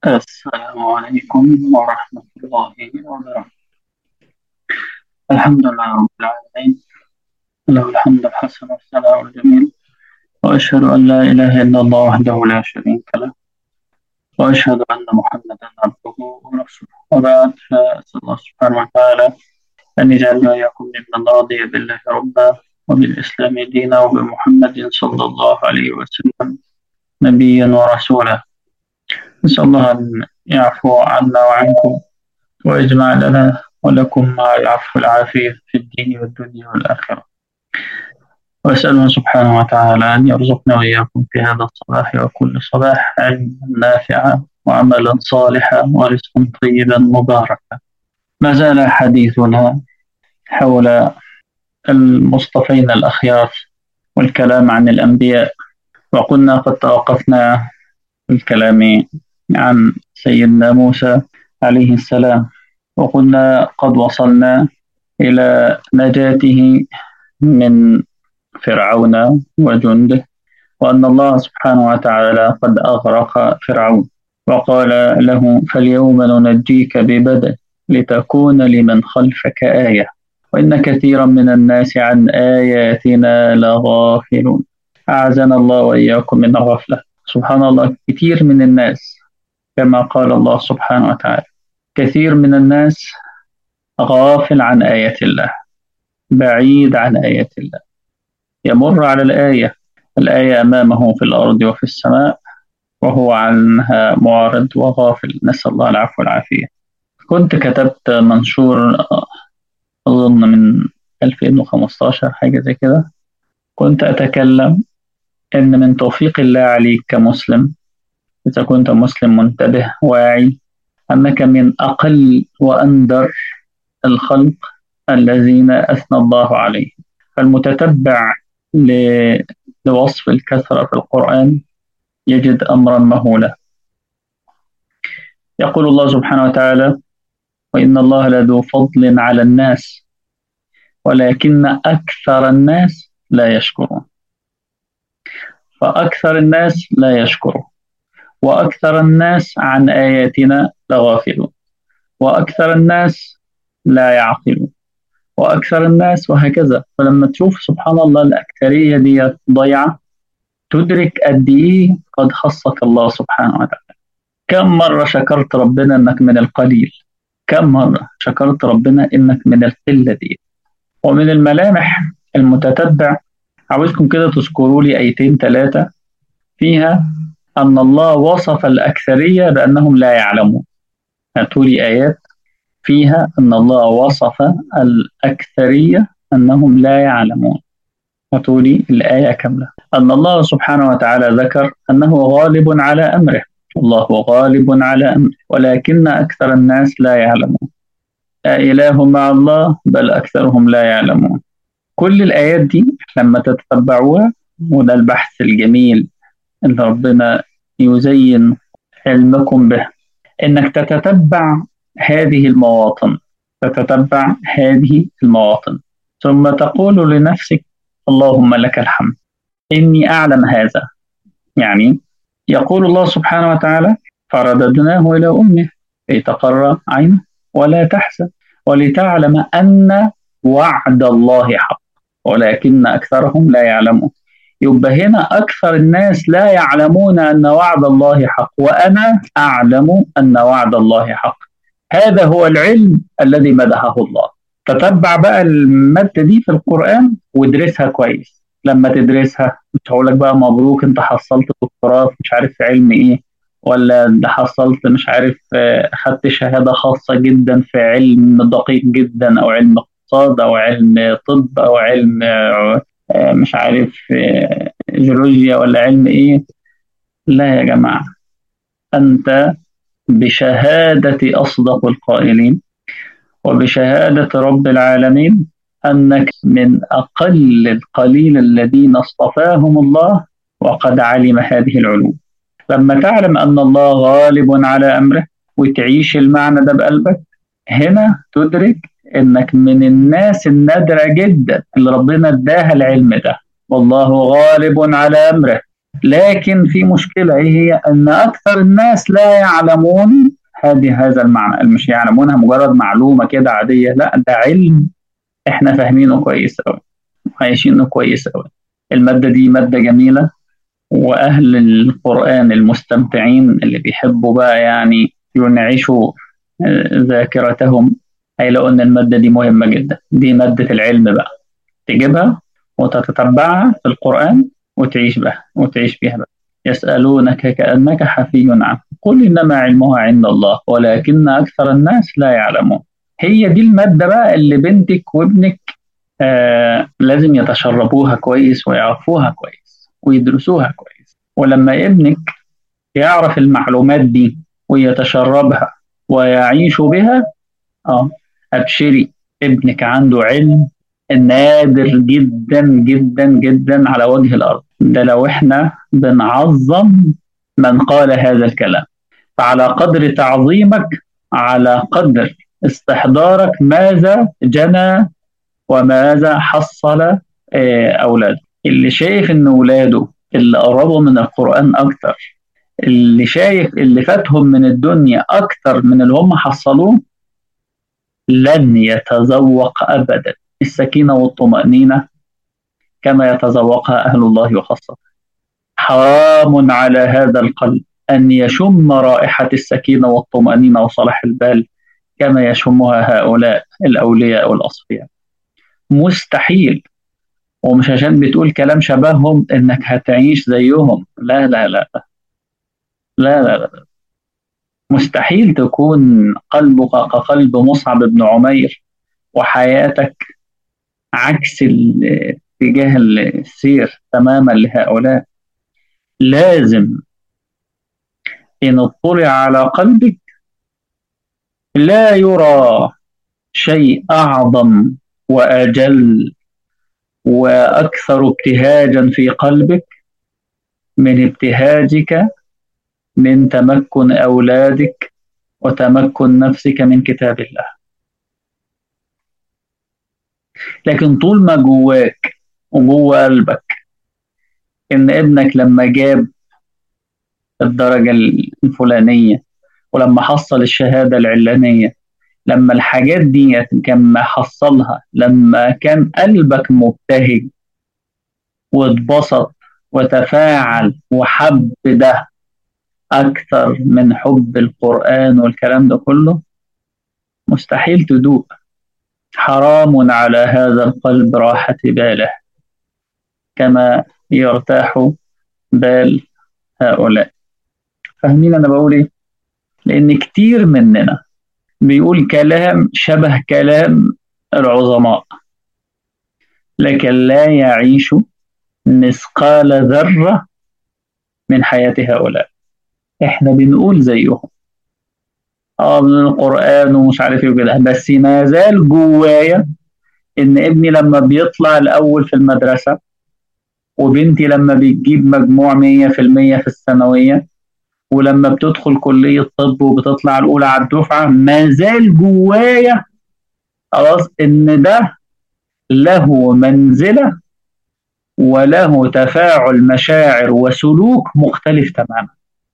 السلام عليكم ورحمة الله وبركاته الحمد لله رب العالمين له الحمد الحسن والثناء الجميل وأشهد أن لا إله إلا الله وحده لا شريك له وأشهد أن محمدا عبده ورسوله وبعد فأسأل الله سبحانه وتعالى أن يجعلنا وإياكم ممن رضي بالله ربا وبالإسلام دينا وبمحمد صلى الله عليه وسلم نبيا ورسولا نسأل الله أن يعفو عنا وعنكم ويجمع لنا ولكم مع العفو والعافية في الدين والدنيا والآخرة وأسأله سبحانه وتعالى أن يرزقنا وإياكم في هذا الصباح وكل صباح علما نافعا وعملا صالحا ورزقا طيبا مباركا ما زال حديثنا حول المصطفين الأخيار والكلام عن الأنبياء وقلنا قد توقفنا في الكلام عن سيدنا موسى عليه السلام وقلنا قد وصلنا إلى نجاته من فرعون وجنده وأن الله سبحانه وتعالى قد أغرق فرعون وقال له فاليوم ننجيك ببدن لتكون لمن خلفك آية وإن كثيرا من الناس عن آياتنا لغافلون أعزنا الله وإياكم من الغفلة سبحان الله كثير من الناس كما قال الله سبحانه وتعالى كثير من الناس غافل عن آيات الله بعيد عن آيات الله يمر على الآية الآية أمامه في الأرض وفي السماء وهو عنها معرض وغافل نسأل الله العفو والعافية كنت كتبت منشور أظن من 2015 حاجة زي كده كنت أتكلم إن من توفيق الله عليك كمسلم إذا كنت مسلم منتبه واعي أنك من أقل وأندر الخلق الذين أثنى الله عليهم فالمتتبع لوصف الكثرة في القرآن يجد أمرا مهولا يقول الله سبحانه وتعالى وإن الله لذو فضل على الناس ولكن أكثر الناس لا يشكرون فأكثر الناس لا يشكرون وأكثر الناس عن آياتنا لغافلون وأكثر الناس لا يعقلون وأكثر الناس وهكذا فلما تشوف سبحان الله الأكثرية دي ضيعة تدرك قد إيه قد خصك الله سبحانه وتعالى كم مرة شكرت ربنا إنك من القليل كم مرة شكرت ربنا إنك من القلة دي ومن الملامح المتتبع عاوزكم كده تذكروا لي آيتين ثلاثة فيها أن الله وصف الأكثرية بأنهم لا يعلمون هاتوا لي آيات فيها أن الله وصف الأكثرية أنهم لا يعلمون هاتوا لي الآية كاملة أن الله سبحانه وتعالى ذكر أنه غالب على أمره الله غالب على أمره ولكن أكثر الناس لا يعلمون أإله مع الله بل أكثرهم لا يعلمون كل الآيات دي لما تتتبعوها وده البحث الجميل اللي ربنا يزين علمكم به انك تتتبع هذه المواطن تتتبع هذه المواطن ثم تقول لنفسك اللهم لك الحمد اني اعلم هذا يعني يقول الله سبحانه وتعالى فرددناه الى امه كي تقر عينه ولا تحزن ولتعلم ان وعد الله حق ولكن اكثرهم لا يعلمون يبقى هنا أكثر الناس لا يعلمون أن وعد الله حق وأنا أعلم أن وعد الله حق هذا هو العلم الذي مدحه الله تتبع بقى المادة دي في القرآن وادرسها كويس لما تدرسها مش هقول لك بقى مبروك انت حصلت دكتوراه مش عارف في علم ايه ولا ده حصلت مش عارف خدت شهادة خاصة جدا في علم دقيق جدا أو علم اقتصاد أو علم طب أو علم مش عارف جيولوجيا ولا علم ايه لا يا جماعة أنت بشهادة أصدق القائلين وبشهادة رب العالمين أنك من أقل القليل الذين اصطفاهم الله وقد علم هذه العلوم لما تعلم أن الله غالب على أمره وتعيش المعنى ده بقلبك هنا تدرك انك من الناس النادرة جدا اللي ربنا اداها العلم ده والله غالب على امره لكن في مشكلة إيه هي أن أكثر الناس لا يعلمون هذه هذا المعنى مش يعلمونها مجرد معلومة كده عادية لا ده علم احنا فاهمينه كويس قوي عايشينه كويس قوي المادة دي مادة جميلة وأهل القرآن المستمتعين اللي بيحبوا بقى يعني ينعشوا ذاكرتهم هيلاقوا إن المادة دي مهمة جدا دي مادة العلم بقى تجيبها وتتتبعها في القرآن وتعيش بها وتعيش بها بقى يسألونك كأنك حفي عنه قل إنما علمها عند الله ولكن أكثر الناس لا يعلمون هي دي المادة بقى اللي بنتك وابنك آه لازم يتشربوها كويس ويعرفوها كويس ويدرسوها كويس ولما ابنك يعرف المعلومات دي ويتشربها ويعيش بها اه ابشري ابنك عنده علم نادر جدا جدا جدا على وجه الارض ده لو احنا بنعظم من قال هذا الكلام فعلى قدر تعظيمك على قدر استحضارك ماذا جنى وماذا حصل أولاده اللي شايف إن أولاده اللي قربوا من القرآن أكتر اللي شايف اللي فاتهم من الدنيا أكتر من اللي هم حصلوه لن يتذوق أبدا السكينة والطمأنينة كما يتذوقها أهل الله وخاصة حرام على هذا القلب أن يشم رائحة السكينة والطمأنينة وصلاح البال كما يشمها هؤلاء الأولياء والأصفياء مستحيل ومش عشان بتقول كلام شبههم إنك هتعيش زيهم لا لا لا لا لا, لا. مستحيل تكون قلبك كقلب مصعب بن عمير وحياتك عكس اتجاه السير تماما لهؤلاء لازم إن اطلع على قلبك لا يرى شيء أعظم وأجل وأكثر ابتهاجا في قلبك من ابتهاجك من تمكن أولادك وتمكن نفسك من كتاب الله لكن طول ما جواك وجوه قلبك إن ابنك لما جاب الدرجة الفلانية ولما حصل الشهادة العلانية لما الحاجات دي كان محصلها لما كان قلبك مبتهج واتبسط وتفاعل وحب ده أكثر من حب القرآن والكلام ده كله مستحيل تدوق حرام على هذا القلب راحة باله كما يرتاح بال هؤلاء فاهمين أنا بقول إيه؟ لأن كتير مننا بيقول كلام شبه كلام العظماء لكن لا يعيش مثقال ذرة من حياة هؤلاء احنا بنقول زيهم اه من القرآن ومش عارف ايه وكده بس ما زال جوايا ان ابني لما بيطلع الاول في المدرسة وبنتي لما بتجيب مجموع 100% في الثانوية ولما بتدخل كلية طب وبتطلع الأولى على الدفعة ما زال جوايا خلاص إن ده له منزلة وله تفاعل مشاعر وسلوك مختلف تماما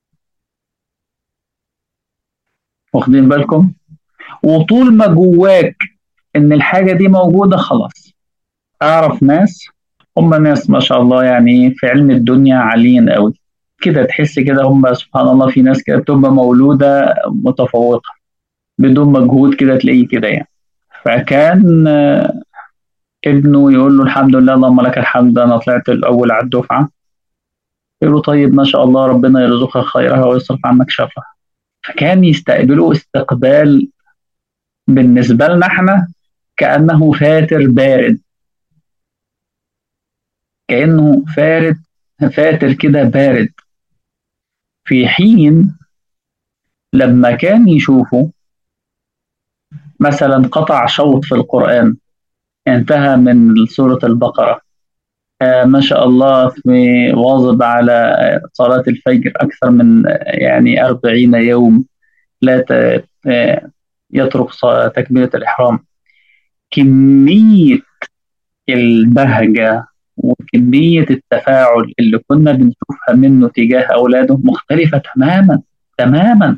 واخدين بالكم وطول ما جواك ان الحاجة دي موجودة خلاص اعرف ناس هم ناس ما شاء الله يعني في علم الدنيا عاليين قوي كده تحس كده هم سبحان الله في ناس كده بتبقى مولودة متفوقة بدون مجهود كده تلاقيه كده يعني فكان ابنه يقول له الحمد لله اللهم لك الحمد انا طلعت الاول على الدفعه يقول له طيب ما شاء الله ربنا يرزقك خيرها ويصرف عنك شرها فكان يستقبله استقبال بالنسبه لنا احنا كانه فاتر بارد كانه فارد فاتر كده بارد في حين لما كان يشوفه مثلا قطع شوط في القرآن انتهى من سورة البقرة آه ما شاء الله في واظب على صلاة الفجر أكثر من يعني أربعين يوم لا يترك تكبيرة الإحرام كمية البهجة وكمية التفاعل اللي كنا بنشوفها منه تجاه أولاده مختلفة تماما تماما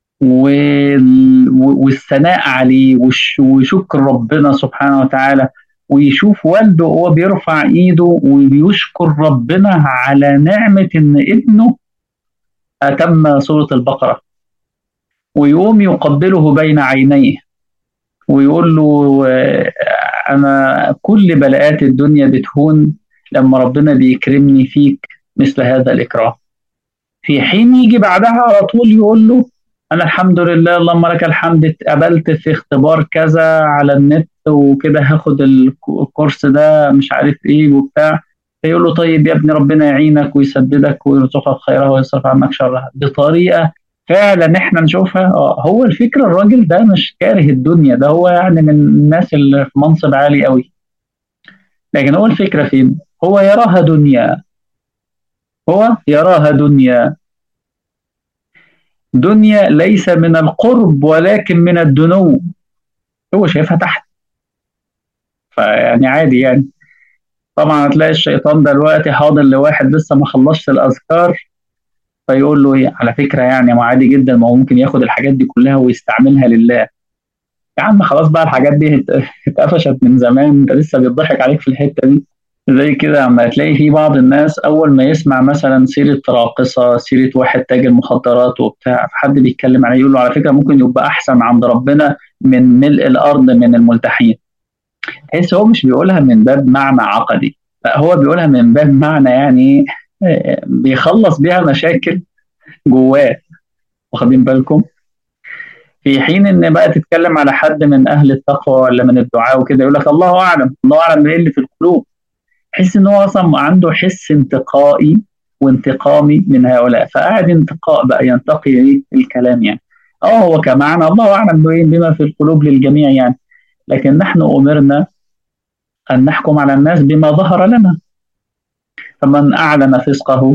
والثناء عليه وشكر ربنا سبحانه وتعالى ويشوف والده وهو بيرفع ايده وبيشكر ربنا على نعمة ان ابنه أتم سورة البقرة ويقوم يقبله بين عينيه ويقول له أنا كل بلاءات الدنيا بتهون لما ربنا بيكرمني فيك مثل هذا الإكرام في حين يجي بعدها على طول يقول له أنا الحمد لله اللهم لك الحمد اتقبلت في اختبار كذا على النت وكده هاخد الكورس ده مش عارف إيه وبتاع فيقول له طيب يا ابني ربنا يعينك ويسددك ويرزقك خيرها ويصرف عنك شرها بطريقة فعلا احنا نشوفها اه هو الفكرة الراجل ده مش كاره الدنيا ده هو يعني من الناس اللي في منصب عالي قوي لكن هو الفكرة فين هو يراها دنيا هو يراها دنيا دنيا ليس من القرب ولكن من الدنو هو شايفها تحت فيعني عادي يعني طبعا هتلاقي الشيطان دلوقتي حاضر لواحد لسه ما خلصش الاذكار فيقول له ايه على فكره يعني ما عادي جدا ما هو ممكن ياخد الحاجات دي كلها ويستعملها لله يا عم خلاص بقى الحاجات دي اتقفشت من زمان انت لسه بيضحك عليك في الحته دي زي كده اما تلاقي في بعض الناس اول ما يسمع مثلا سيره راقصه سيره واحد تاجر مخدرات وبتاع حد بيتكلم عليه يقول له على فكره ممكن يبقى احسن عند ربنا من ملء الارض من الملتحين تحس هو مش بيقولها من باب معنى عقدي لا هو بيقولها من باب معنى يعني بيخلص بيها مشاكل جواه واخدين بالكم في حين ان بقى تتكلم على حد من اهل التقوى ولا من الدعاء وكده يقول لك الله اعلم الله اعلم ايه اللي في القلوب تحس ان هو اصلا عنده حس انتقائي وانتقامي من هؤلاء فقاعد انتقاء بقى ينتقي ايه الكلام يعني اه هو كمعنى الله اعلم بما في القلوب للجميع يعني لكن نحن امرنا ان نحكم على الناس بما ظهر لنا فمن اعلن فسقه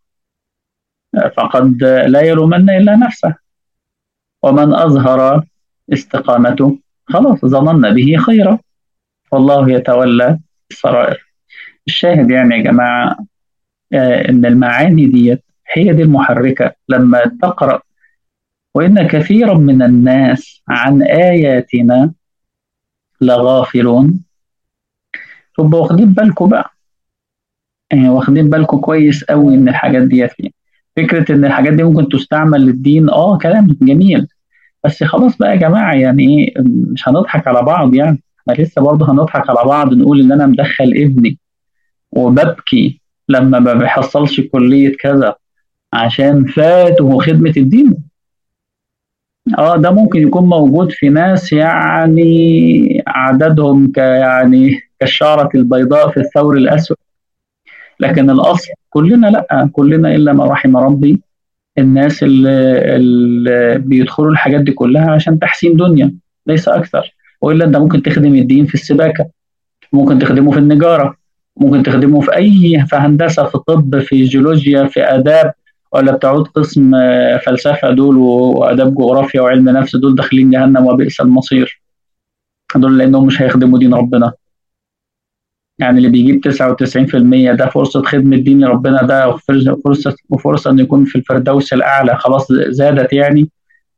فقد لا يلومن الا نفسه ومن اظهر استقامته خلاص ظننا به خيرا والله يتولى السرائر الشاهد يعني يا جماعة آه إن المعاني ديت هي دي المحركة لما تقرأ وإن كثيرا من الناس عن آياتنا لغافلون تبقوا واخدين بالكم بقى يعني واخدين بالكم كويس قوي ان الحاجات ديت فيه فكره ان الحاجات دي ممكن تستعمل للدين اه كلام جميل بس خلاص بقى يا جماعه يعني ايه مش هنضحك على بعض يعني احنا لسه برضه هنضحك على بعض نقول ان انا مدخل ابني وببكي لما ما بيحصلش كليه كذا عشان فاته خدمه الدين اه ده ممكن يكون موجود في ناس يعني عددهم ك يعني كالشعرة البيضاء في الثور الأسود لكن الأصل كلنا لأ كلنا إلا ما رحم ربي الناس اللي, اللي بيدخلوا الحاجات دي كلها عشان تحسين دنيا ليس أكثر وإلا أنت ممكن تخدم الدين في السباكة ممكن تخدمه في النجارة ممكن تخدمه في أي في هندسة في طب في جيولوجيا في آداب ولا بتعود قسم فلسفة دول وآداب جغرافيا وعلم نفس دول داخلين جهنم وبئس المصير دول لأنهم مش هيخدموا دين ربنا يعني اللي بيجيب 99% ده فرصة خدمة دين ربنا ده فرصة وفرصة إنه يكون في الفردوس الأعلى خلاص زادت يعني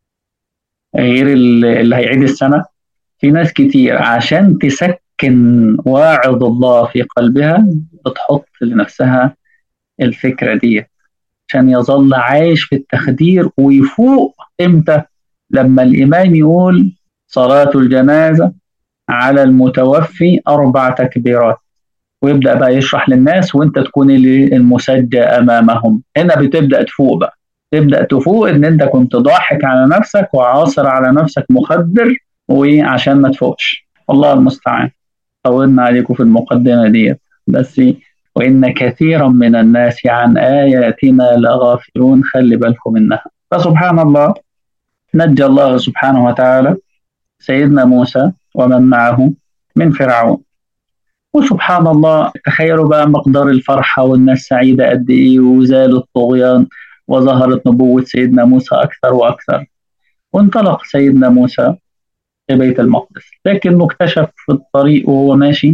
غير اللي هيعيد السنة في ناس كتير عشان تسكن واعظ الله في قلبها بتحط لنفسها الفكرة دي عشان يظل عايش في التخدير ويفوق امتى لما الإمام يقول صلاة الجنازة على المتوفي أربع تكبيرات ويبدأ بقى يشرح للناس وانت تكون المسجى أمامهم هنا بتبدأ تفوق بقى تبدأ تفوق ان انت كنت ضاحك على نفسك وعاصر على نفسك مخدر وعشان ما تفوقش والله المستعان طولنا عليكم في المقدمة ديت بس وإن كثيرا من الناس عن آياتنا لغافلون خلي بالكم منها فسبحان الله نجى الله سبحانه وتعالى سيدنا موسى ومن معه من فرعون وسبحان الله تخيلوا بقى مقدار الفرحة والناس سعيدة قد إيه وزال الطغيان وظهرت نبوة سيدنا موسى أكثر وأكثر وانطلق سيدنا موسى في بيت المقدس لكنه اكتشف في الطريق وهو ماشي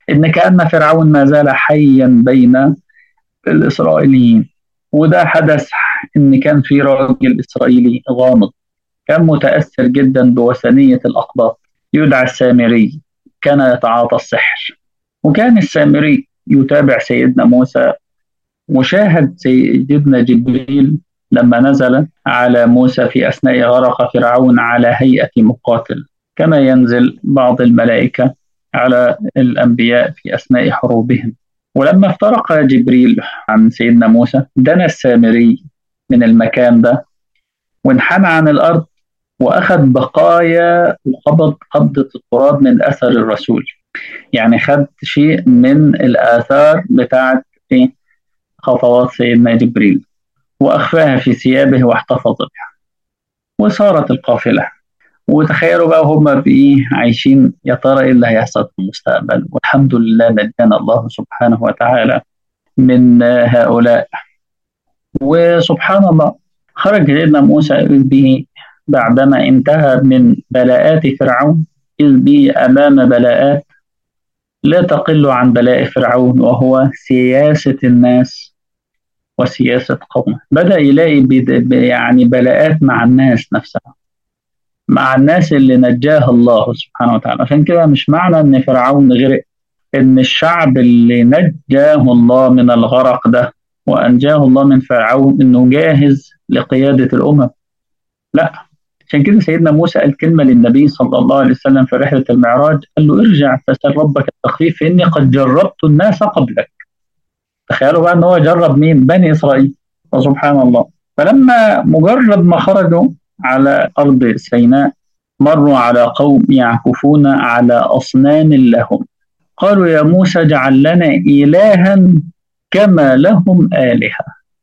إن كأن فرعون ما زال حيا بين الإسرائيليين وده حدث إن كان في راجل إسرائيلي غامض كان متأثر جدا بوثنية الأقباط يدعى السامري كان يتعاطى السحر وكان السامري يتابع سيدنا موسى وشاهد سيدنا جبريل لما نزل على موسى في أثناء غرق فرعون على هيئة مقاتل كما ينزل بعض الملائكة على الأنبياء في أثناء حروبهم ولما افترق جبريل عن سيدنا موسى دنا السامري من المكان ده وانحنى عن الأرض وأخذ بقايا وقبض قبضة التراب من أثر الرسول يعني خد شيء من الآثار بتاعة إيه؟ خطوات سيدنا جبريل وأخفاها في ثيابه واحتفظ بها وصارت القافلة وتخيلوا بقى هم بإيه عايشين يا ترى إيه اللي هيحصل في المستقبل والحمد لله نجانا الله سبحانه وتعالى من هؤلاء وسبحان الله خرج سيدنا موسى به بعدما انتهى من بلاءات فرعون إذ به أمام بلاءات لا تقل عن بلاء فرعون وهو سياسة الناس وسياسة قومه بدأ يلاقي يعني بلاءات مع الناس نفسها مع الناس اللي نجاه الله سبحانه وتعالى عشان كده مش معنى ان فرعون غرق ان الشعب اللي نجاه الله من الغرق ده وانجاه الله من فرعون انه جاهز لقيادة الامم لا عشان كده سيدنا موسى قال كلمة للنبي صلى الله عليه وسلم في رحلة المعراج قال له ارجع فسأل ربك التخفيف فإني قد جربت الناس قبلك تخيلوا بقى ان هو جرب مين بني اسرائيل وسبحان الله فلما مجرد ما خرجوا على ارض سيناء مروا على قوم يعكفون على اصنام لهم قالوا يا موسى اجعل لنا الها كما لهم الهه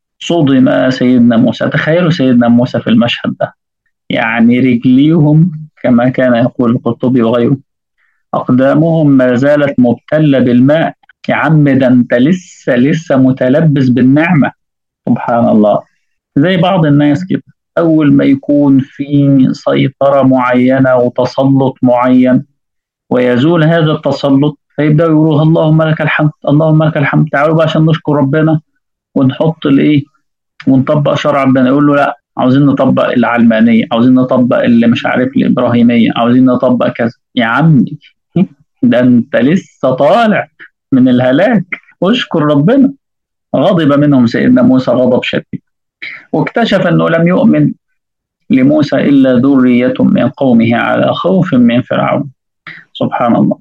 صدم سيدنا موسى تخيلوا سيدنا موسى في المشهد ده يعني رجليهم كما كان يقول القرطبي وغيره أقدامهم ما زالت مبتلة بالماء يا عم ده انت لسه لسه متلبس بالنعمة سبحان الله زي بعض الناس كده أول ما يكون في سيطرة معينة وتسلط معين ويزول هذا التسلط فيبدأوا يقولوا اللهم لك الحمد اللهم لك الحمد تعالوا بقى عشان نشكر ربنا ونحط الايه ونطبق شرع ربنا يقول له لا عاوزين نطبق العلمانية عاوزين نطبق اللي مش عارف الإبراهيمية عاوزين نطبق كذا يا عمي ده انت لسه طالع من الهلاك واشكر ربنا غضب منهم سيدنا موسى غضب شديد واكتشف انه لم يؤمن لموسى الا ذريه من قومه على خوف من فرعون سبحان الله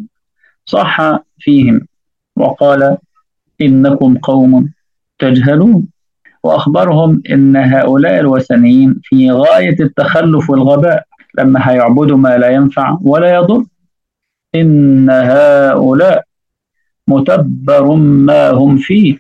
صح فيهم وقال انكم قوم تجهلون واخبرهم ان هؤلاء الوثنيين في غايه التخلف والغباء لما هيعبدوا ما لا ينفع ولا يضر ان هؤلاء متبر ما هم فيه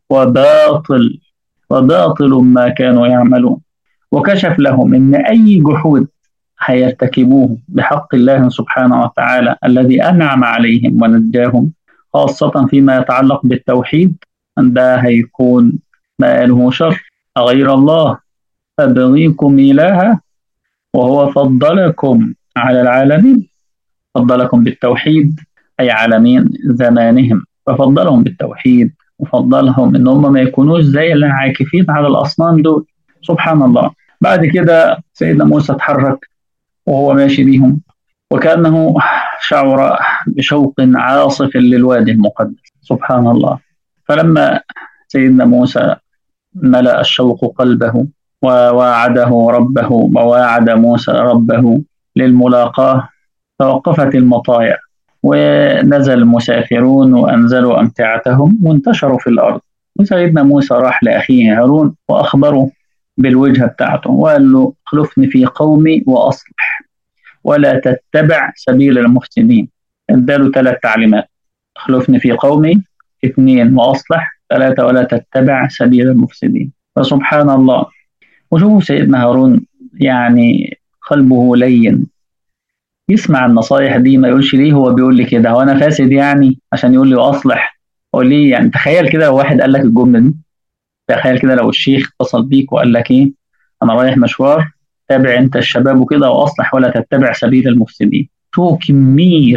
وباطل وباطل ما كانوا يعملون وكشف لهم ان اي جحود هيرتكبوه بحق الله سبحانه وتعالى الذي انعم عليهم ونجاهم خاصه فيما يتعلق بالتوحيد ان ده هيكون مآله شر غير الله أبغيكم إلها وهو فضلكم على العالمين فضلكم بالتوحيد أي عالمين زمانهم ففضلهم بالتوحيد وفضلهم ان هم ما يكونوش زي اللي عاكفين على الاصنام دول سبحان الله بعد كده سيدنا موسى اتحرك وهو ماشي بيهم وكانه شعر بشوق عاصف للوادي المقدس سبحان الله فلما سيدنا موسى ملأ الشوق قلبه وواعده ربه وواعد موسى ربه للملاقاة توقفت المطايا ونزل المسافرون وأنزلوا أمتعتهم وانتشروا في الأرض وسيدنا موسى راح لأخيه هارون وأخبره بالوجهة بتاعته وقال له اخلفني في قومي وأصلح ولا تتبع سبيل المفسدين اداله ثلاث تعليمات اخلفني في قومي اثنين وأصلح ثلاثة ولا تتبع سبيل المفسدين فسبحان الله وشوفوا سيدنا هارون يعني قلبه لين يسمع النصايح دي ما يقولش ليه هو بيقول لي كده هو انا فاسد يعني عشان يقول لي واصلح هو ليه يعني تخيل كده لو واحد قال لك الجمله دي تخيل كده لو الشيخ اتصل بيك وقال لك ايه انا رايح مشوار تابع انت الشباب وكده واصلح ولا تتبع سبيل المفسدين شوفوا كميه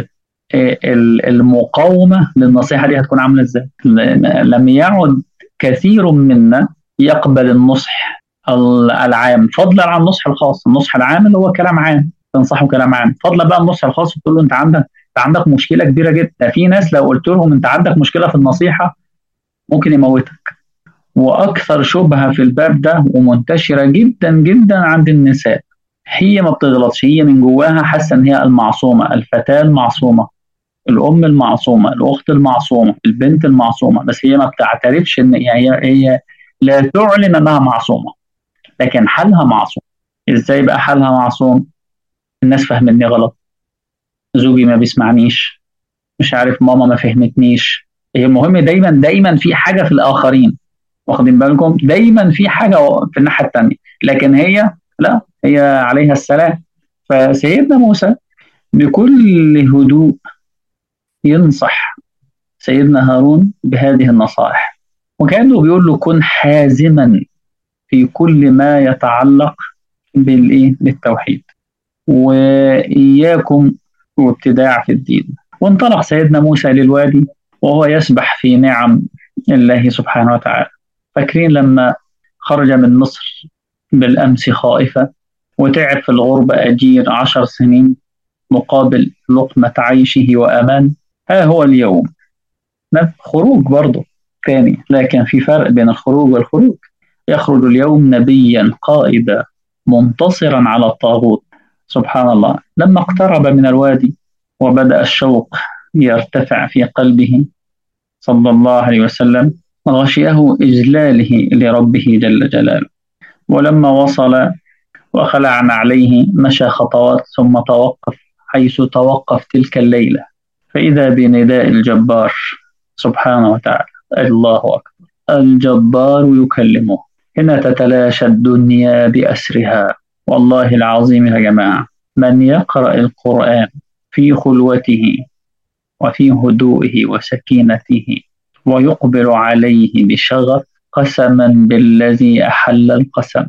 المقاومه للنصيحه دي هتكون عامله ازاي؟ لم يعد كثير منا يقبل النصح العام فضلا عن النصح الخاص، النصح العام اللي هو كلام عام تنصحه كلام عام، فضلا بقى النصح الخاص تقول له انت عندك انت عندك مشكله كبيره جدا، في ناس لو قلت لهم انت عندك مشكله في النصيحه ممكن يموتك. واكثر شبهه في الباب ده ومنتشره جدا جدا عند النساء هي ما بتغلطش هي من جواها حاسه ان هي المعصومه الفتاه المعصومه الام المعصومه الاخت المعصومه البنت المعصومه بس هي ما بتعترفش ان هي هي لا تعلن انها معصومه لكن حالها معصوم ازاي بقى حالها معصوم الناس فاهميني غلط زوجي ما بيسمعنيش مش عارف ماما ما فهمتنيش هي المهم دايما دايما في حاجه في الاخرين واخدين بالكم دايما في حاجه في الناحيه الثانيه لكن هي لا هي عليها السلام فسيدنا موسى بكل هدوء ينصح سيدنا هارون بهذه النصائح وكانه بيقول له كن حازما في كل ما يتعلق بالايه بالتوحيد واياكم وابتداع في الدين وانطلق سيدنا موسى للوادي وهو يسبح في نعم الله سبحانه وتعالى فاكرين لما خرج من مصر بالأمس خائفة وتعب في الغربة أجير عشر سنين مقابل لقمة عيشه وأمان ها هو اليوم خروج برضه ثاني لكن في فرق بين الخروج والخروج يخرج اليوم نبيا قائدا منتصرا على الطاغوت سبحان الله لما اقترب من الوادي وبدأ الشوق يرتفع في قلبه صلى الله عليه وسلم غشيه إجلاله لربه جل جلاله ولما وصل وخلع عليه مشى خطوات ثم توقف حيث توقف تلك الليلة فإذا بنداء الجبار سبحانه وتعالى الله أكبر الجبار يكلمه هنا تتلاشى الدنيا بأسرها والله العظيم يا جماعة من يقرأ القرآن في خلوته وفي هدوئه وسكينته ويقبل عليه بشغف قسما بالذي أحل القسم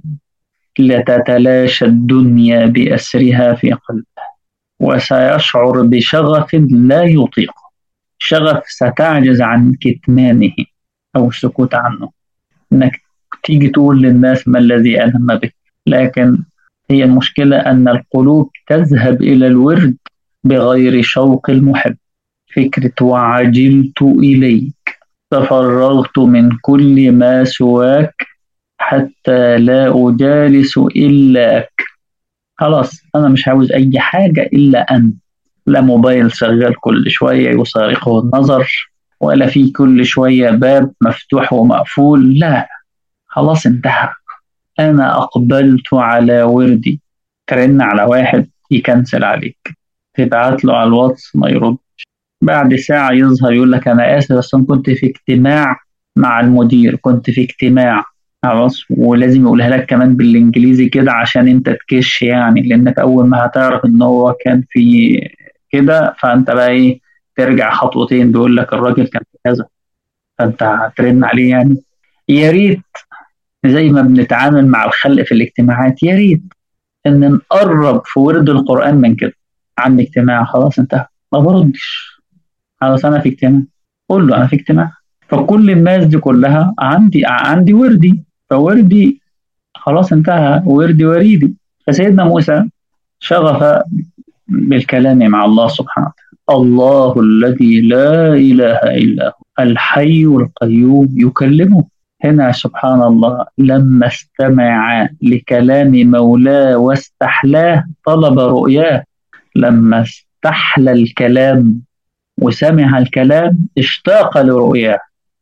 لتتلاشى الدنيا بأسرها في قلبه وسيشعر بشغف لا يطيق شغف ستعجز عن كتمانه أو السكوت عنه إنك تيجي تقول للناس ما الذي ألم بك لكن هي المشكلة أن القلوب تذهب إلى الورد بغير شوق المحب فكرة وعجلت إليك تفرغت من كل ما سواك حتى لا أجالس إلاك خلاص أنا مش عاوز أي حاجة إلا أنت لا موبايل شغال كل شوية يصارقه النظر ولا في كل شوية باب مفتوح ومقفول لا خلاص انتهى أنا أقبلت على وردي ترن على واحد يكنسل عليك تبعت له على الواتس ما يرد بعد ساعة يظهر يقول لك أنا آسف بس أنا كنت في اجتماع مع المدير كنت في اجتماع خلاص ولازم يقولها لك كمان بالإنجليزي كده عشان أنت تكش يعني لأنك أول ما هتعرف إن هو كان في كده فأنت بقى إيه ترجع خطوتين بيقول لك الراجل كان في كذا فأنت هترن عليه يعني يا ريت زي ما بنتعامل مع الخلق في الاجتماعات يا ريت ان نقرب في ورد القران من كده عندي اجتماع خلاص انتهى ما بردش خلاص انا في اجتماع قول له انا في اجتماع فكل الناس دي كلها عندي عندي وردي فوردي خلاص انتهى وردي وريدي فسيدنا موسى شغف بالكلام مع الله سبحانه وتعالى الله الذي لا اله الا هو الحي القيوم يكلمه هنا سبحان الله لما استمع لكلام مولاه واستحلاه طلب رؤياه لما استحلى الكلام وسمع الكلام اشتاق لرؤياه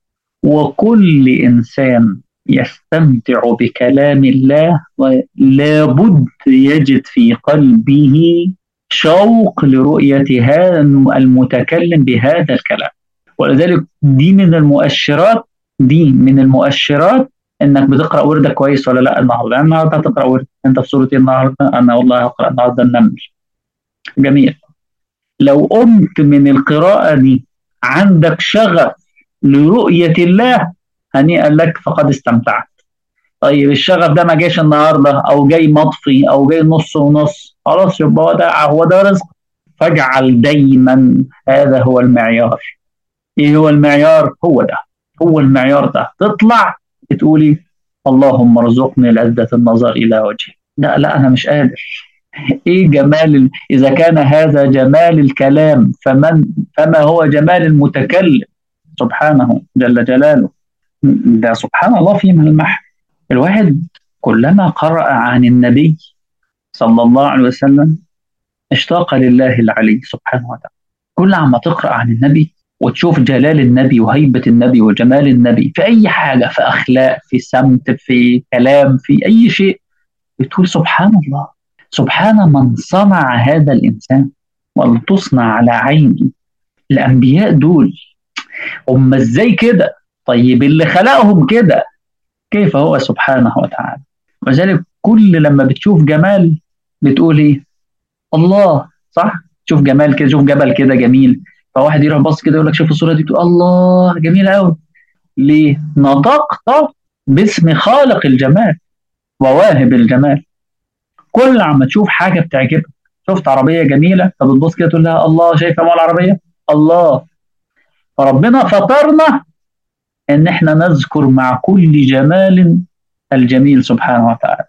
وكل انسان يستمتع بكلام الله لابد يجد في قلبه شوق لرؤيه هذا المتكلم بهذا الكلام ولذلك دي من المؤشرات دي من المؤشرات انك بتقرا وردك كويس ولا لا النهارده يعني النهارده هتقرا ورد انت في سوره ايه النهارده انا والله هقرا النهارده النمل جميل لو قمت من القراءه دي عندك شغف لرؤيه الله هنيئا لك فقد استمتعت طيب الشغف ده ما جاش النهارده او جاي مطفي او جاي نص ونص خلاص يبقى هو ده هو ده رزق فاجعل دايما هذا هو المعيار ايه هو المعيار هو ده هو المعيار ده تطلع تقولي اللهم ارزقني لذة النظر الى وجهك لا لا انا مش قادر ايه جمال ال... اذا كان هذا جمال الكلام فمن فما هو جمال المتكلم سبحانه جل جلاله ده سبحان الله فيه ملمح الواحد كلما قرأ عن النبي صلى الله عليه وسلم اشتاق لله العلي سبحانه وتعالى كل عما تقرأ عن النبي وتشوف جلال النبي وهيبة النبي وجمال النبي في أي حاجة في أخلاق في سمت في كلام في أي شيء بتقول سبحان الله سبحان من صنع هذا الإنسان ولتصنع على عيني الأنبياء دول هم إزاي كده طيب اللي خلقهم كده كيف هو سبحانه وتعالى وذلك كل لما بتشوف جمال بتقول ايه الله صح شوف جمال كده شوف جبل كده جميل فواحد يروح بص كده يقول لك شوف الصوره دي تقول الله جميل قوي ليه نطقت باسم خالق الجمال وواهب الجمال كل عما تشوف حاجه بتعجبك شفت عربيه جميله فبتبص كده تقول لها الله شايفه مال العربيه الله فربنا فطرنا ان احنا نذكر مع كل جمال الجميل سبحانه وتعالى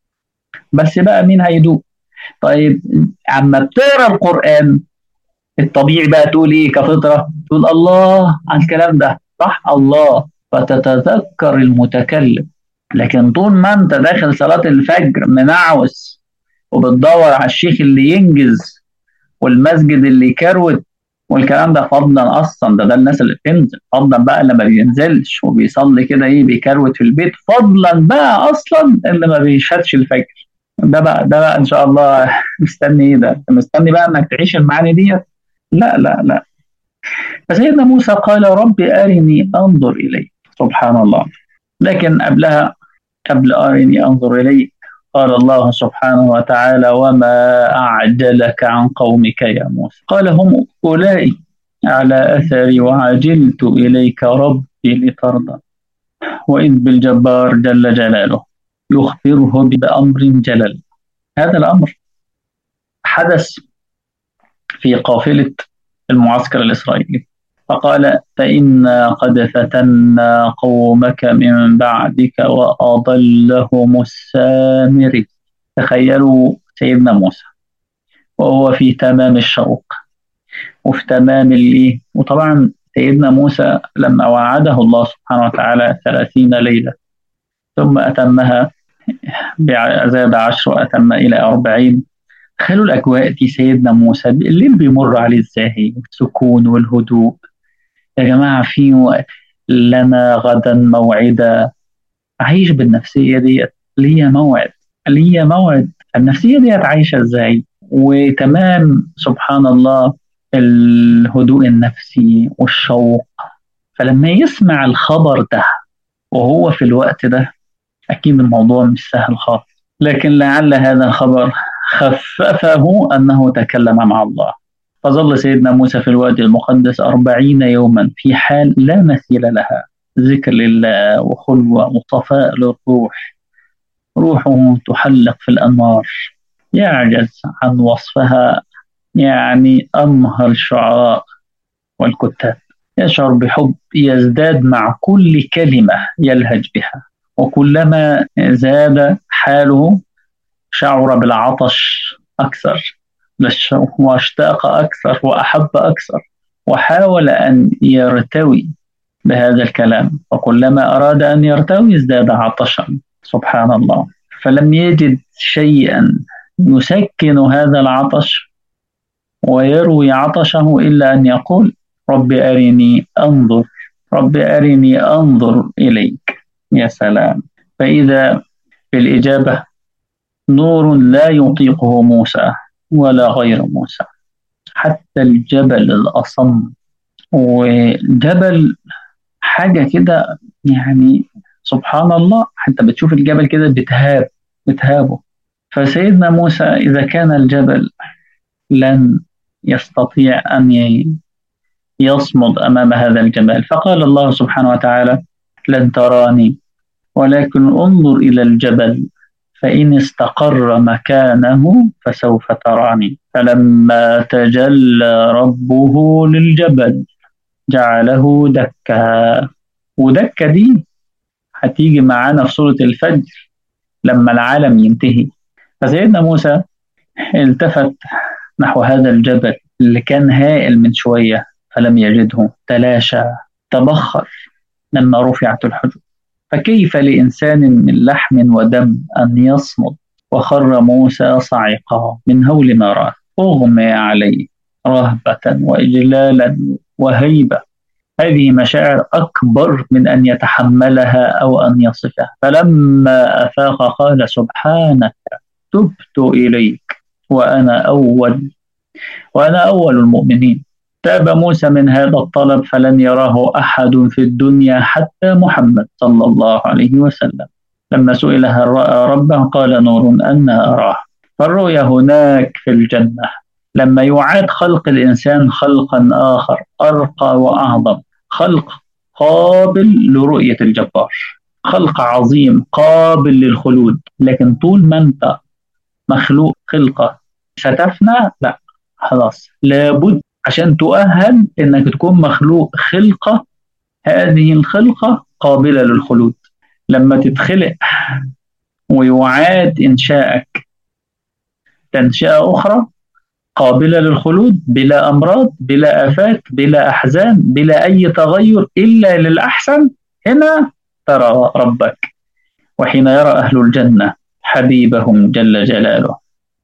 بس بقى مين هيدوق طيب عما بتقرا القران الطبيعي بقى تقول ايه كفطره تقول الله على الكلام ده صح الله فتتذكر المتكلم لكن طول ما انت داخل صلاه الفجر منعوس وبتدور على الشيخ اللي ينجز والمسجد اللي يكروت والكلام ده فضلا اصلا ده ده الناس اللي بتنزل فضلا بقى اللي ما بينزلش وبيصلي كده ايه بيكروت في البيت فضلا بقى اصلا اللي ما بيشهدش الفجر ده بقى ده بقى ان شاء الله مستني ايه ده مستني بقى انك تعيش المعاني ديت لا لا لا فسيدنا موسى قال رب ارني انظر اليك سبحان الله لكن قبلها قبل ارني انظر اليك قال الله سبحانه وتعالى وما أعجلك عن قومك يا موسى قال هم أولئك على أثري وعجلت إليك ربي لترضى وإذ بالجبار جل جلاله يخبره بأمر جلل هذا الأمر حدث في قافلة المعسكر الإسرائيلي فقال فإنا قد فتنا قومك من بعدك وأضلهم السامري تخيلوا سيدنا موسى وهو في تمام الشوق وفي تمام الإيه وطبعا سيدنا موسى لما وعده الله سبحانه وتعالى ثلاثين ليلة ثم أتمها زاد عشر وأتم إلى أربعين تخيلوا الأجواء دي سيدنا موسى الليل بيمر عليه إزاي السكون والهدوء يا جماعة في لنا غدا موعدا عايش بالنفسية ديت ليا موعد ليا موعد النفسية ديت عايشة ازاي وتمام سبحان الله الهدوء النفسي والشوق فلما يسمع الخبر ده وهو في الوقت ده أكيد الموضوع مش سهل خالص لكن لعل هذا الخبر خففه أنه تكلم مع الله فظل سيدنا موسى في الوادي المقدس أربعين يوما في حال لا مثيل لها ذكر لله وخلوة وصفاء للروح روحه تحلق في الأنوار يعجز عن وصفها يعني أمهر الشعراء والكتاب يشعر بحب يزداد مع كل كلمة يلهج بها وكلما زاد حاله شعر بالعطش أكثر واشتاق أكثر وأحب أكثر وحاول أن يرتوي بهذا الكلام وكلما أراد أن يرتوي ازداد عطشا سبحان الله فلم يجد شيئا يسكن هذا العطش ويروي عطشه إلا أن يقول رب أرني أنظر رب أرني أنظر إليك يا سلام فإذا في الإجابة نور لا يطيقه موسى ولا غير موسى حتى الجبل الأصم وجبل حاجة كده يعني سبحان الله حتى بتشوف الجبل كده بتهاب بتهابه فسيدنا موسى إذا كان الجبل لن يستطيع أن يصمد أمام هذا الجبل فقال الله سبحانه وتعالى لن تراني ولكن انظر إلى الجبل فإن استقر مكانه فسوف تراني فلما تجلى ربه للجبل جعله دكا ودكة دي هتيجي معانا في سورة الفجر لما العالم ينتهي فسيدنا موسى التفت نحو هذا الجبل اللي كان هائل من شوية فلم يجده تلاشى تبخر لما رفعت الحجب فكيف لإنسان من لحم ودم أن يصمد وخر موسى صعقا من هول ما رأى أغمي عليه رهبة وإجلالا وهيبة هذه مشاعر أكبر من أن يتحملها أو أن يصفها فلما أفاق قال سبحانك تبت إليك وأنا أول وأنا أول المؤمنين تاب موسى من هذا الطلب فلن يراه أحد في الدنيا حتى محمد صلى الله عليه وسلم لما سئل هل رأى ربه قال نور أن أراه فالرؤيا هناك في الجنة لما يعاد خلق الإنسان خلقا آخر أرقى وأعظم خلق قابل لرؤية الجبار خلق عظيم قابل للخلود لكن طول ما أنت مخلوق خلقة ستفنى لا خلاص لابد عشان تؤهل انك تكون مخلوق خلقه هذه الخلقه قابله للخلود لما تتخلق ويعاد انشائك تنشئه اخرى قابله للخلود بلا امراض بلا افات بلا احزان بلا اي تغير الا للاحسن هنا ترى ربك وحين يرى اهل الجنه حبيبهم جل جلاله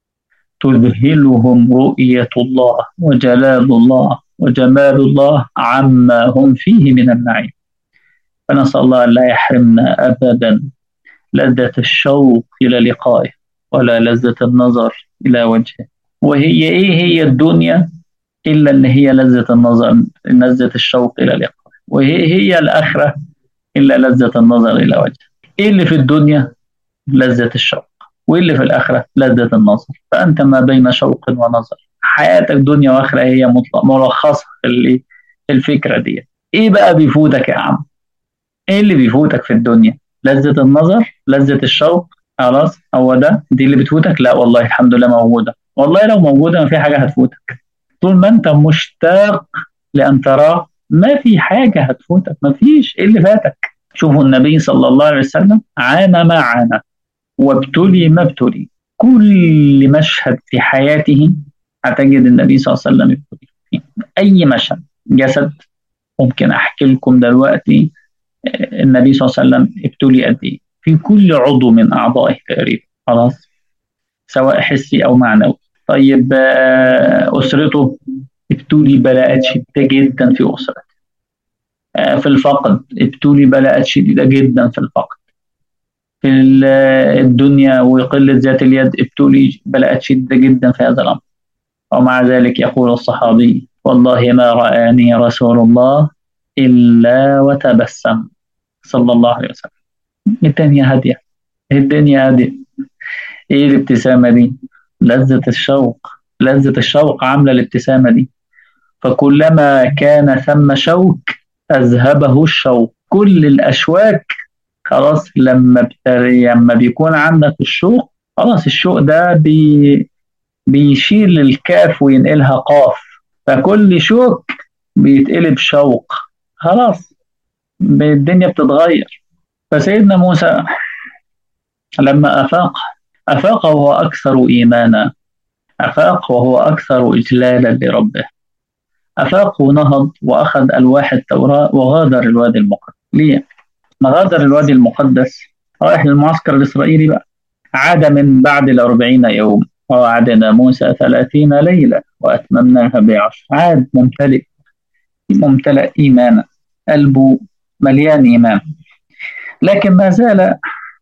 تذهلهم رؤية الله وجلال الله وجمال الله عما هم فيه من النعيم فنسأل الله لا يحرمنا أبدا لذة الشوق إلى لقائه ولا لذة النظر إلى وجهه وهي إيه هي الدنيا إلا أن هي لذة النظر لذة الشوق إلى لقائه وهي هي الآخرة إلا لذة النظر إلى وجهه إيه اللي في الدنيا لذة الشوق واللي في الآخرة لذة النظر فأنت ما بين شوق ونظر حياتك دنيا وآخرة هي ملخصة في الفكرة دي إيه بقى بيفوتك يا عم إيه اللي بيفوتك في الدنيا لذة النظر لذة الشوق خلاص هو ده دي اللي بتفوتك لا والله الحمد لله موجودة والله لو موجودة ما في حاجة هتفوتك طول ما أنت مشتاق لأن تراه ما في حاجة هتفوتك ما فيش إيه اللي فاتك شوفوا النبي صلى الله عليه وسلم عانى ما عانى وابتلي ما ابتلي كل مشهد في حياته هتجد النبي صلى الله عليه وسلم يبتلي فيه أي مشهد جسد ممكن أحكي لكم دلوقتي النبي صلى الله عليه وسلم ابتلي قد إيه في كل عضو من أعضائه تقريبا خلاص سواء حسي أو معنوي طيب أسرته ابتلي بلاءات شديدة جدا في أسرته في الفقد ابتلي بلاءات شديدة جدا في الفقد في الدنيا وقلة ذات اليد ابتلي بلاءات شديدة جدا في هذا الأمر ومع ذلك يقول الصحابي والله ما رآني رسول الله إلا وتبسم صلى الله عليه وسلم الدنيا هادية الدنيا هادية إيه الابتسامة دي لذة الشوق لذة الشوق عاملة الابتسامة دي فكلما كان ثم شوك أذهبه الشوق كل الأشواك خلاص لما بتري لما بيكون عندك الشوق خلاص الشوق ده بي بيشيل الكاف وينقلها قاف فكل شوك بيتقلب شوق خلاص الدنيا بتتغير فسيدنا موسى لما أفاق أفاق وهو أكثر إيمانا أفاق وهو أكثر إجلالا لربه أفاق ونهض وأخذ ألواح التوراة وغادر الوادي المقدس ليه؟ غادر الوادي المقدس رايح للمعسكر الإسرائيلي بقى عاد من بعد الأربعين يوم ووعدنا موسى ثلاثين ليلة وأتممناها بعشر عاد ممتلئ ممتلئ إيمانا قلبه مليان إيمان لكن ما زال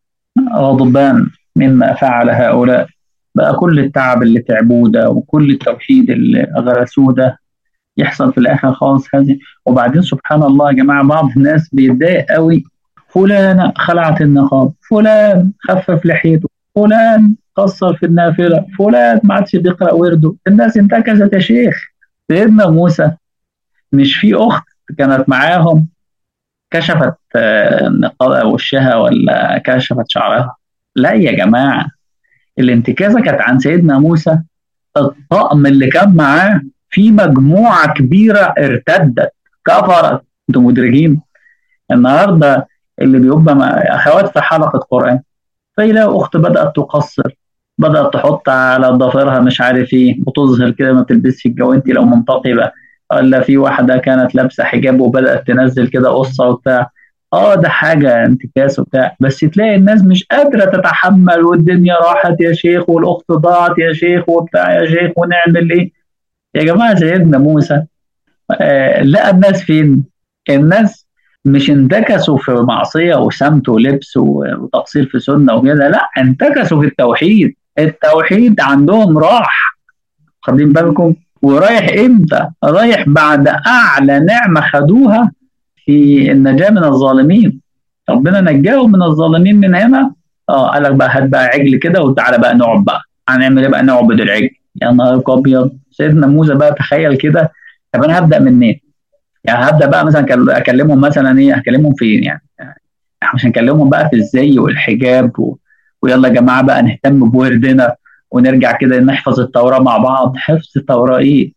غضبان مما فعل هؤلاء بقى كل التعب اللي تعبوه ده وكل التوحيد اللي غرسوه ده يحصل في الاخر خالص هذه وبعدين سبحان الله يا جماعه بعض الناس بيتضايق قوي فلان خلعت النقاب فلان خفف لحيته فلان قصر في النافله فلان ما عادش بيقرا ورده الناس انتكست يا شيخ سيدنا موسى مش في اخت كانت معاهم كشفت نقاب وشها ولا كشفت شعرها لا يا جماعه الانتكاسه كانت عن سيدنا موسى الطقم اللي كان معاه في مجموعه كبيره ارتدت كفرت انتوا مدركين النهارده اللي بيبقى اخوات في حلقه قران فيلاقي اخت بدات تقصر بدات تحط على ضفيرها مش عارف ايه وتظهر كده ما تلبسش الجو انت لو منتقبه ولا في واحده كانت لابسه حجاب وبدات تنزل كده قصه وبتاع اه ده حاجه انتكاس وبتاع بس تلاقي الناس مش قادره تتحمل والدنيا راحت يا شيخ والاخت ضاعت يا شيخ وبتاع يا شيخ ونعمل ايه يا جماعه سيدنا موسى آه لقى الناس فين؟ الناس مش انتكسوا في معصيه وسمت ولبس وتقصير في سنه وكده لا انتكسوا في التوحيد التوحيد عندهم راح خدين بالكم ورايح امتى؟ رايح بعد اعلى نعمه خدوها في النجاه من الظالمين ربنا نجاهم من الظالمين من هنا اه قال لك بقى هات بقى عجل كده وتعالى بقى نقعد بقى هنعمل ايه بقى نعبد العجل يا نهار ابيض سيدنا موسى بقى تخيل كده طب انا هبدا منين؟ يعني هبدا بقى مثلا اكلمهم مثلا ايه اكلمهم فين يعني مش هنكلمهم بقى في الزي والحجاب و... ويلا يا جماعه بقى نهتم بوردنا ونرجع كده نحفظ التوراه مع بعض حفظ التوراه ايه؟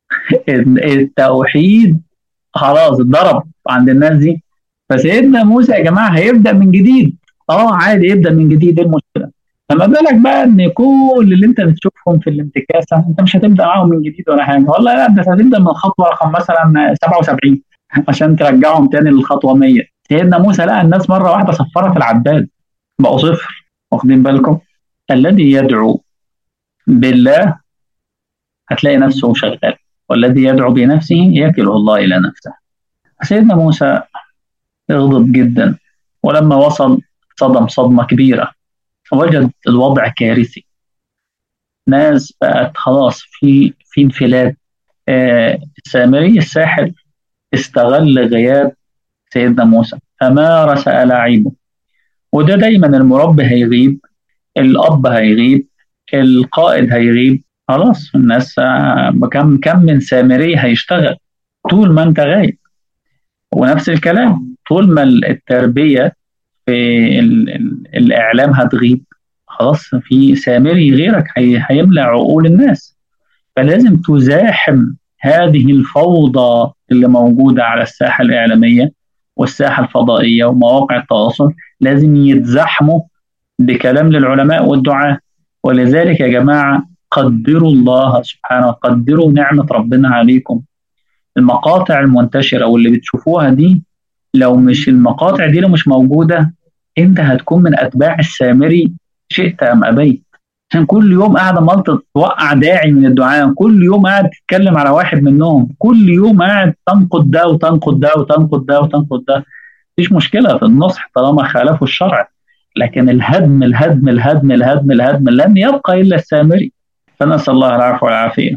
التوحيد خلاص اتضرب عند الناس دي فسيدنا موسى يا جماعه هيبدا من جديد اه عادي يبدا من جديد ايه المشكله؟ فما بالك بقى ان كل اللي انت بتشوفهم في الانتكاسه انت مش هتبدا معاهم من جديد ولا حاجه والله لا ده هتبدا من خطوه رقم مثلا 77 عشان ترجعهم تاني للخطوه 100 سيدنا موسى لقى الناس مره واحده صفرت العداد بقوا صفر واخدين بالكم الذي يدعو بالله هتلاقي نفسه شغال والذي يدعو بنفسه يكله الله الى نفسه سيدنا موسى يغضب جدا ولما وصل صدم صدمه كبيره وجد الوضع كارثي ناس بقت خلاص في في انفلات آه السامري الساحر استغل غياب سيدنا موسى فمارس ألاعيبه وده دايما المربي هيغيب الأب هيغيب القائد هيغيب خلاص الناس كم كم من سامري هيشتغل طول ما انت غايب ونفس الكلام طول ما التربية في الإعلام هتغيب خلاص في سامري غيرك هيملى عقول الناس فلازم تزاحم هذه الفوضى اللي موجودة على الساحة الإعلامية والساحة الفضائية ومواقع التواصل لازم يتزحموا بكلام للعلماء والدعاة ولذلك يا جماعة قدروا الله سبحانه قدروا نعمة ربنا عليكم المقاطع المنتشرة واللي بتشوفوها دي لو مش المقاطع دي لو مش موجودة انت هتكون من اتباع السامري شئت ام ابيت عشان كل يوم قاعد مالطة توقع داعي من الدعاء كل يوم قاعد تتكلم على واحد منهم كل يوم قاعد تنقد ده وتنقد ده وتنقد ده وتنقد ده مفيش مشكلة في النصح طالما خالفوا الشرع لكن الهدم الهدم الهدم الهدم الهدم لن يبقى إلا السامري فنسأل الله العفو والعافية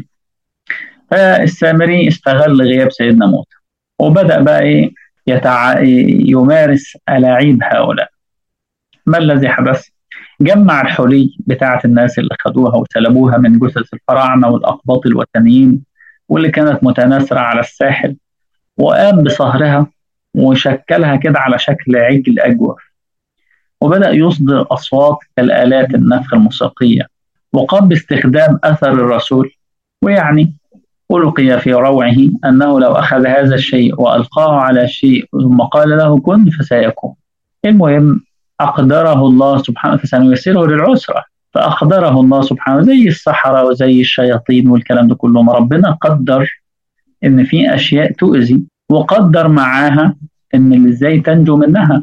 فالسامري استغل غياب سيدنا موسى وبدأ بقى إيه يتع... يمارس ألاعيب هؤلاء ما الذي حدث؟ جمع الحلي بتاعة الناس اللي خدوها وسلبوها من جثث الفراعنة والأقباط الوثنيين واللي كانت متناثرة على الساحل وقام بصهرها وشكلها كده على شكل عجل أجوف وبدأ يصدر أصوات كالآلات النفخ الموسيقية وقام باستخدام أثر الرسول ويعني ألقي في روعه أنه لو أخذ هذا الشيء وألقاه على شيء ثم قال له كن فسيكون المهم أقدره الله سبحانه فسنيسره للعسرة فأقدره الله سبحانه زي السحرة وزي الشياطين والكلام ده كله ربنا قدر إن في أشياء تؤذي وقدر معاها إن إزاي تنجو منها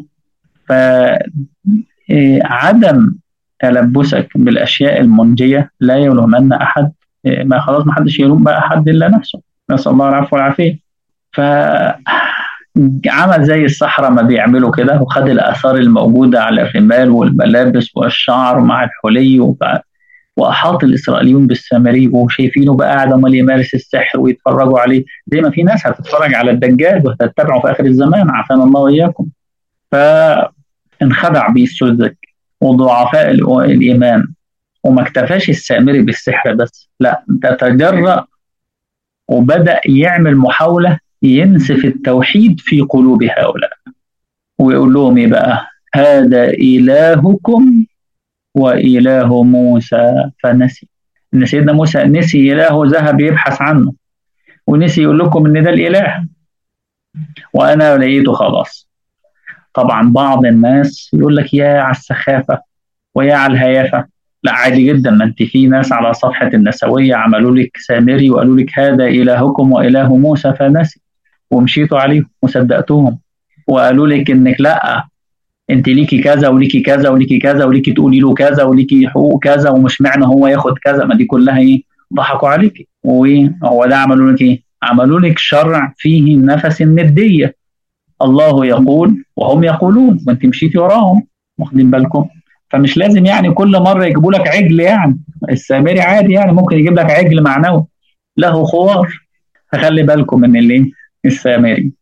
فعدم تلبسك بالأشياء المنجية لا يلومن أحد ما خلاص ما حدش يلوم بقى حد إلا نفسه نسأل الله العفو والعافية ف عمل زي الصحراء ما بيعملوا كده وخد الآثار الموجودة على الرمال والملابس والشعر مع الحلي وأحاط الإسرائيليون بالسامري وشايفينه بقى قاعد عمال يمارس السحر ويتفرجوا عليه زي ما في ناس هتتفرج على الدجال وهتتبعه في آخر الزمان عافانا الله وإياكم فانخدع بيه السذج وضعفاء الإيمان وما اكتفاش السامري بالسحر بس لا ده تجرأ وبدأ يعمل محاولة ينسف التوحيد في قلوب هؤلاء ويقول لهم ايه بقى هذا إلهكم وإله موسى فنسي إن سيدنا موسى نسي إلهه ذهب يبحث عنه ونسي يقول لكم إن ده الإله وأنا لقيته خلاص طبعا بعض الناس يقول لك يا على السخافة ويا على الهيافة لا عادي جدا ما انت في ناس على صفحة النسوية عملوا لك سامري وقالوا لك هذا إلهكم وإله موسى فنسي ومشيتوا عليهم وصدقتوهم وقالوا لك انك لا انت ليكي كذا وليكي كذا وليكي كذا وليكي تقولي له كذا وليكي حقوق كذا ومش معنى هو ياخد كذا ما دي كلها ايه ضحكوا عليكي وهو ده عملوا لك ايه عملوا لك شرع فيه نفس النديه الله يقول وهم يقولون وانت مشيتي وراهم واخدين بالكم فمش لازم يعني كل مره يجيبوا لك عجل يعني السامري عادي يعني ممكن يجيب لك عجل معنوي له خوار فخلي بالكم من اللي السامري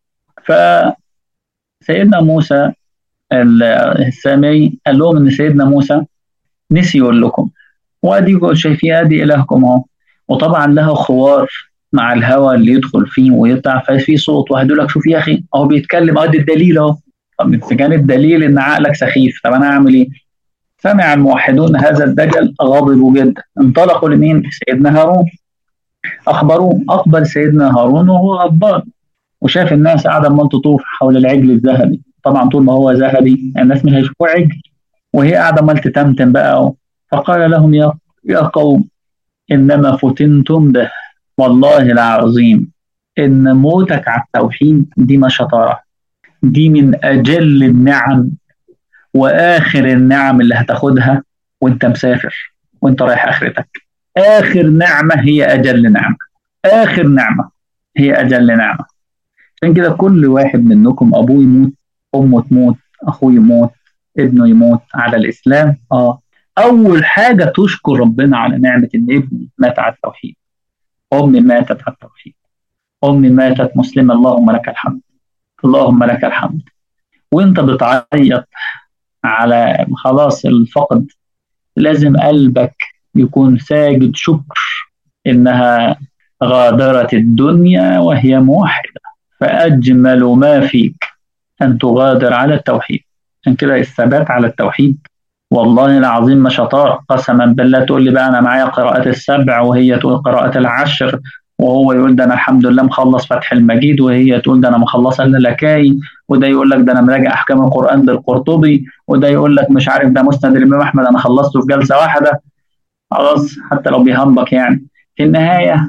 فسيدنا موسى السامري قال لهم ان سيدنا موسى نسي يقول لكم وادي شايفين ادي الهكم اهو وطبعا له خوار مع الهواء اللي يدخل فيه ويطلع ففي صوت واحد يقول لك شوف يا اخي اهو بيتكلم ادي الدليل اهو طب اذا كان الدليل ان عقلك سخيف طب انا اعمل ايه؟ سمع الموحدون هذا الدجل غضبوا جدا انطلقوا لمين؟ سيدنا هارون اخبروه اقبل سيدنا هارون وهو غضبان وشاف الناس قاعده عمال تطوف حول العجل الذهبي طبعا طول ما هو ذهبي الناس مش هيشوفوه عجل وهي قاعده عمال تتمتم بقى فقال لهم يا يا قوم انما فتنتم به والله العظيم ان موتك على التوحيد دي ما شطاره دي من اجل النعم واخر النعم اللي هتاخدها وانت مسافر وانت رايح اخرتك اخر نعمه هي اجل نعمه اخر نعمه هي اجل نعمه عشان كده كل واحد منكم ابوه يموت امه تموت اخوه يموت ابنه يموت على الاسلام اه اول حاجه تشكر ربنا على نعمه ان ابني مات على التوحيد امي ماتت على التوحيد امي ماتت مسلمه اللهم لك الحمد اللهم لك الحمد وانت بتعيط على خلاص الفقد لازم قلبك يكون ساجد شكر انها غادرت الدنيا وهي موحده فاجمل ما فيك ان تغادر على التوحيد عشان كده الثبات على التوحيد والله العظيم ما شطار قسما بالله تقول لي بقى انا معايا قراءات السبع وهي تقول قراءة العشر وهو يقول ده انا الحمد لله مخلص فتح المجيد وهي تقول ده انا مخلصه اللكاي وده يقول لك ده انا مراجع احكام القران للقرطبي وده يقول لك مش عارف ده مسند الامام احمد انا خلصته في جلسه واحده خلاص حتى لو بيهمبك يعني في النهايه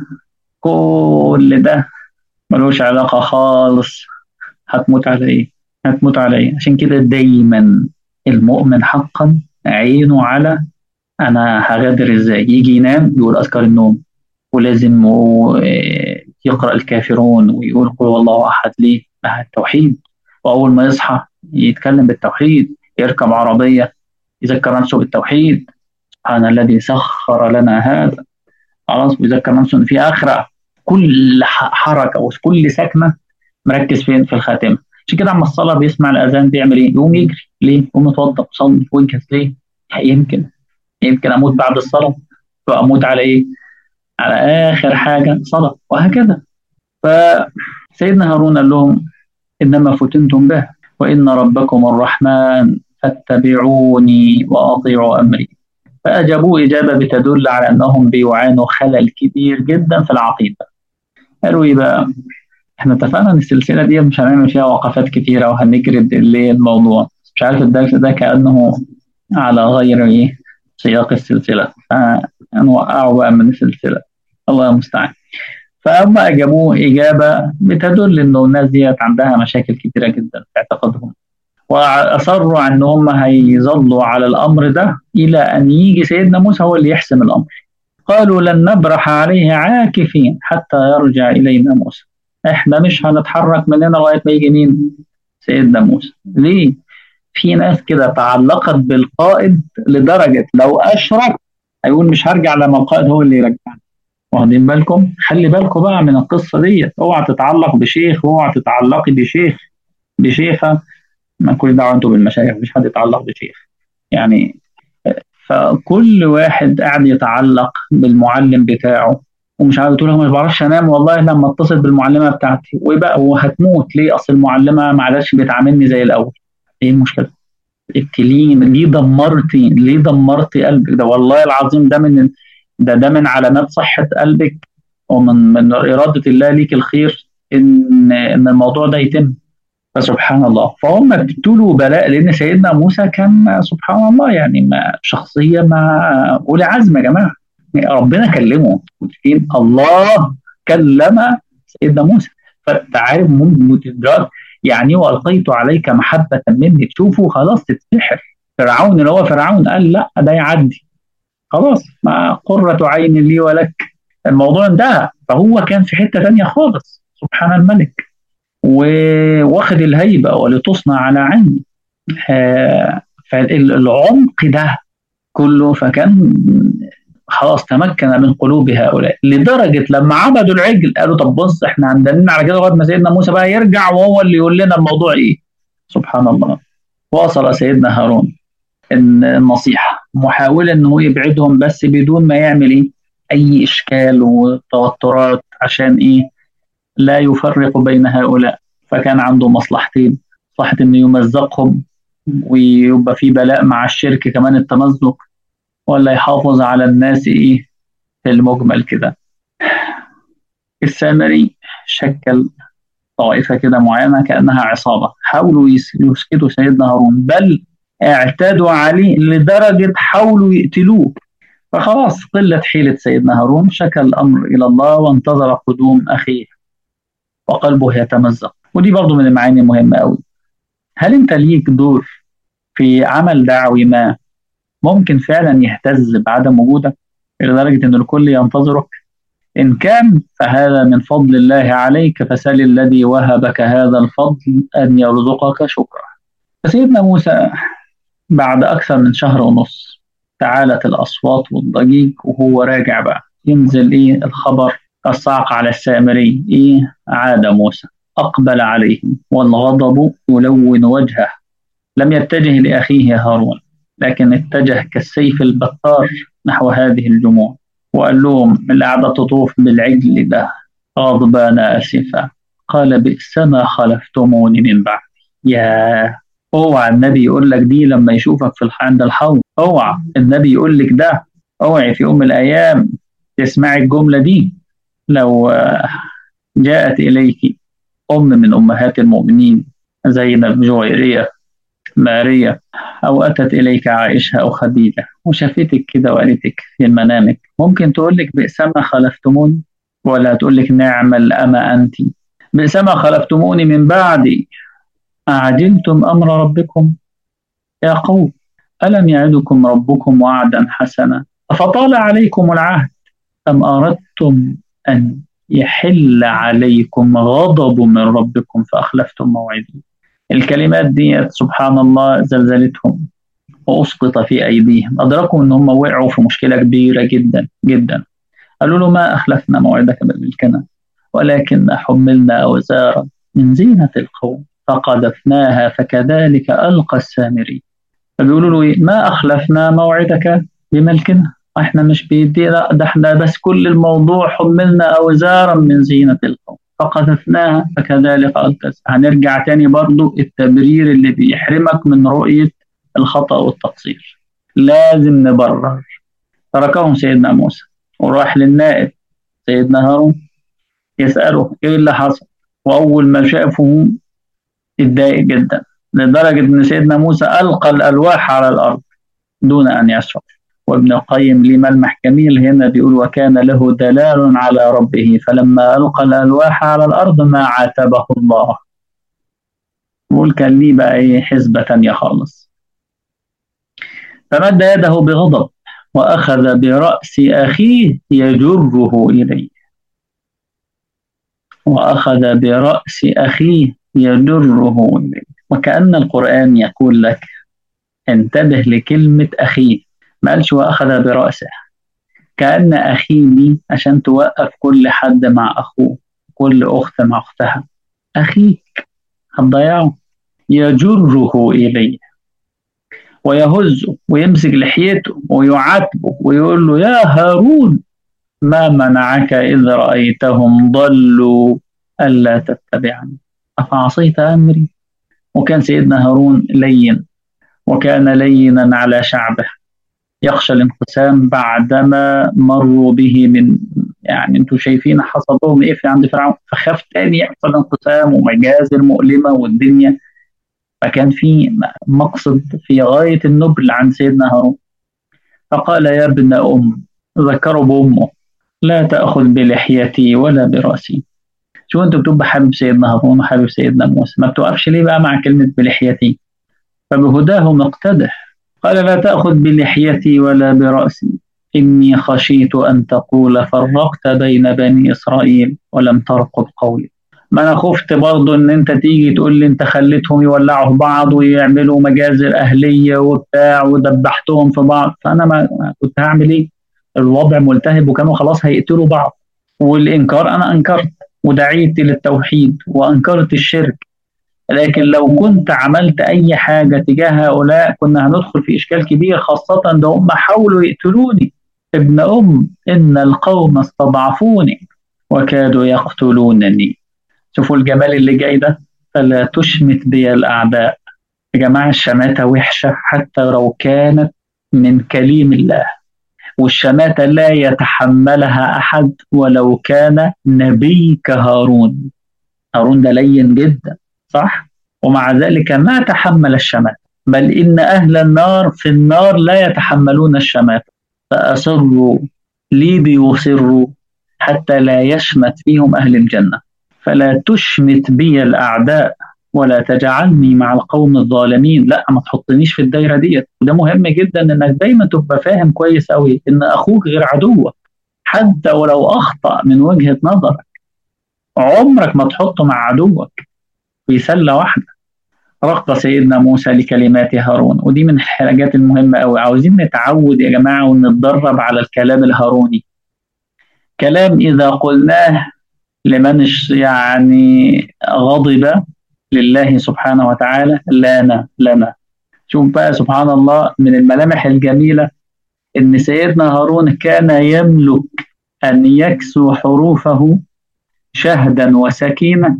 كل ده ملوش علاقه خالص هتموت على ايه؟ هتموت على ايه؟ عشان كده دايما المؤمن حقا عينه على انا هغادر ازاي يجي ينام يقول اذكار النوم ولازم يقرا الكافرون ويقول قل والله احد ليه؟ التوحيد واول ما يصحى يتكلم بالتوحيد يركب عربيه يذكر نفسه بالتوحيد سبحان الذي سخر لنا هذا خلاص ويذكر نفسه ان في اخره كل حركه وكل سكنه مركز فين في الخاتمه عشان كده اما الصلاه بيسمع الاذان بيعمل ايه؟ يقوم يجري ليه؟ يقوم يتوضا يصلي وينكس ليه؟ يمكن يمكن اموت بعد الصلاه فاموت على ايه؟ على اخر حاجه صلاه وهكذا فسيدنا هارون قال لهم انما فتنتم به وان ربكم الرحمن فاتبعوني واطيعوا امري فاجابوه اجابه بتدل على انهم بيعانوا خلل كبير جدا في العقيده قالوا ايه بقى؟ احنا اتفقنا ان السلسله دي مش هنعمل فيها وقفات كتيره وهنجرد اللي الموضوع مش عارف الدرس ده كانه على غير ايه سياق السلسله فنوقعه بقى من السلسله الله المستعان فهم اجابوه اجابه بتدل انه الناس ديت عندها مشاكل كتيره جدا في اعتقادهم واصروا ان هم هيظلوا على الامر ده الى ان يجي سيدنا موسى هو اللي يحسم الامر قالوا لن نبرح عليه عاكفين حتى يرجع الينا موسى احنا مش هنتحرك من هنا لغايه ما يجي مين؟ سيدنا موسى ليه؟ في ناس كده تعلقت بالقائد لدرجه لو اشرك هيقول مش هرجع لما القائد هو اللي يرجعني واخدين بالكم؟ خلي بالكم بقى من القصه ديت اوعى تتعلق بشيخ واوعى تتعلقي بشيخ بشيخه ما كل دعوه انتوا بالمشايخ مش حد يتعلق بشيخ يعني فكل واحد قاعد يتعلق بالمعلم بتاعه ومش عارف تقول ما بعرفش انام والله لما اتصل بالمعلمه بتاعتي وبقى وهتموت ليه اصل المعلمه معلش بتعاملني زي الاول ايه المشكله ابتلين ليه دمرتي ليه دمرتي قلبك ده والله العظيم ده من ده ده من علامات صحة قلبك ومن من إرادة الله ليك الخير إن إن الموضوع ده يتم فسبحان الله فهم ابتلوا بلاء لأن سيدنا موسى كان سبحان الله يعني ما شخصية مع أولي عزم يا جماعة ربنا كلمه متفقين الله كلم سيدنا موسى فانت عارف مدرك يعني والقيت عليك محبه مني تشوفه خلاص تتسحر فرعون اللي هو فرعون قال لا ده يعدي خلاص ما قرة عين لي ولك الموضوع انتهى فهو كان في حته ثانيه خالص سبحان الملك وواخد الهيبه ولتصنع على عيني آه فالعمق ده كله فكان خلاص تمكن من قلوب هؤلاء لدرجه لما عبدوا العجل قالوا طب بص احنا عندنا على كده لغايه ما سيدنا موسى بقى يرجع وهو اللي يقول لنا الموضوع ايه سبحان الله واصل سيدنا هارون ان النصيحه محاولا ان هو يبعدهم بس بدون ما يعمل ايه اي اشكال وتوترات عشان ايه لا يفرق بين هؤلاء فكان عنده مصلحتين مصلحه انه يمزقهم ويبقى في بلاء مع الشرك كمان التمزق ولا يحافظ على الناس ايه في المجمل كده السامري شكل طائفة كده معينة كأنها عصابة حاولوا يسكتوا سيدنا هارون بل اعتادوا عليه لدرجة حاولوا يقتلوه فخلاص قلة حيلة سيدنا هارون شكى الأمر إلى الله وانتظر قدوم أخيه وقلبه يتمزق ودي برضو من المعاني المهمة أوي هل أنت ليك دور في عمل دعوي ما ممكن فعلا يهتز بعدم وجودك إلى درجة أن الكل ينتظرك إن كان فهذا من فضل الله عليك فسل الذي وهبك هذا الفضل أن يرزقك شكرا فسيدنا موسى بعد أكثر من شهر ونص تعالت الأصوات والضجيج وهو راجع بقى ينزل إيه الخبر الصعق على السامري إيه عاد موسى أقبل عليه والغضب يلون وجهه لم يتجه لأخيه هارون لكن اتجه كالسيف البطار نحو هذه الجموع وقال لهم اللي قاعدة تطوف بالعجل ده غضبان آسفا قال بئس ما خلفتموني من بعد يا اوعى النبي يقول لك دي لما يشوفك في عند الحوض اوعى النبي يقول لك ده اوعي في يوم من الايام تسمعي الجمله دي لو جاءت اليك ام من امهات المؤمنين زينب جويريه ماريا أو أتت إليك عائشة أو خديجة وشافتك كده وقالتك في منامك ممكن تقول لك بئس ما خلفتموني ولا تقول لك نعم الأما أنت بئس ما خلفتموني من بعدي أعجلتم أمر ربكم يا قوم ألم يعدكم ربكم وعدا حسنا أفطال عليكم العهد أم أردتم أن يحل عليكم غضب من ربكم فأخلفتم موعدي الكلمات دي سبحان الله زلزلتهم وأسقط في أيديهم أدركوا أن هم وقعوا في مشكلة كبيرة جدا جدا قالوا له ما أخلفنا موعدك بالملكنا ولكن حملنا أوزارا من زينة القوم فقذفناها فكذلك ألقى السامري فبيقولوا له إيه؟ ما أخلفنا موعدك بملكنا احنا مش بيدي لا ده احنا بس كل الموضوع حملنا أوزارا من زينة القوم فقذفناها فكذلك ألقس هنرجع تاني برضو التبرير اللي بيحرمك من رؤية الخطأ والتقصير لازم نبرر تركهم سيدنا موسى وراح للنائب سيدنا هارون يسأله إيه اللي حصل وأول ما شافه اتضايق جدا لدرجة إن سيدنا موسى ألقى الألواح على الأرض دون أن يشعر وابن القيم ليه ملمح جميل هنا بيقول وكان له دلال على ربه فلما ألقى الألواح على الأرض ما عاتبه الله يقول كان ليه بقى إيه حسبة تانية خالص فمد يده بغضب وأخذ برأس أخيه يجره إليه وأخذ برأس أخيه يجره إليه وكأن القرآن يقول لك انتبه لكلمة أخيه ما قالش وأخذ برأسه كأن أخيه دي عشان توقف كل حد مع أخوه كل أخت مع أختها أخيك هتضيعه يجره إليه ويهزه ويمسك لحيته ويعاتبه ويقول له يا هارون ما منعك إذ رأيتهم ضلوا ألا تتبعني أفعصيت أمري وكان سيدنا هارون لين وكان لينا على شعبه يخشى الانقسام بعدما مروا به من يعني انتوا شايفين حصدهم ايه في عند فرعون فخاف تاني يحصل انقسام ومجازر مؤلمه والدنيا فكان في مقصد في غايه النبل عن سيدنا هارون فقال يا ابن ام ذكروا بامه لا تاخذ بلحيتي ولا براسي شو انت بتبقى حابب سيدنا هارون وحابب سيدنا موسى ما بتوقفش ليه بقى مع كلمه بلحيتي فبهداه مقتدح قال لا تأخذ بلحيتي ولا برأسي إني خشيت أن تقول فرقت بين بني إسرائيل ولم ترقب قولي ما أنا خفت برضه إن أنت تيجي تقول لي أنت خليتهم يولعوا في بعض ويعملوا مجازر أهلية وبتاع ودبحتهم في بعض فأنا ما كنت هعمل إيه؟ الوضع ملتهب وكانوا خلاص هيقتلوا بعض والإنكار أنا أنكرت ودعيت للتوحيد وأنكرت الشرك لكن لو كنت عملت أي حاجة تجاه هؤلاء كنا هندخل في إشكال كبير خاصة ده هم حاولوا يقتلوني ابن أم إن القوم استضعفوني وكادوا يقتلونني شوفوا الجمال اللي جاي ده فلا تشمت بي الأعداء يا جماعة الشماتة وحشة حتى لو كانت من كليم الله والشماتة لا يتحملها أحد ولو كان نبي كهارون هارون ده لين جدا صح ومع ذلك ما تحمل الشمات بل إن أهل النار في النار لا يتحملون الشمات فأصروا لي بيصروا حتى لا يشمت فيهم أهل الجنة فلا تشمت بي الأعداء ولا تجعلني مع القوم الظالمين لا ما تحطنيش في الدايرة ديت وده مهم جدا انك دايما تبقى فاهم كويس قوي ان اخوك غير عدوك حتى ولو اخطأ من وجهة نظرك عمرك ما تحطه مع عدوك في سلة واحدة رق سيدنا موسى لكلمات هارون ودي من الحاجات المهمة أوي عاوزين نتعود يا جماعة ونتدرب على الكلام الهاروني كلام إذا قلناه لمن يعني غضب لله سبحانه وتعالى لنا لنا شوف بقى سبحان الله من الملامح الجميلة إن سيدنا هارون كان يملك أن يكسو حروفه شهدا وسكينة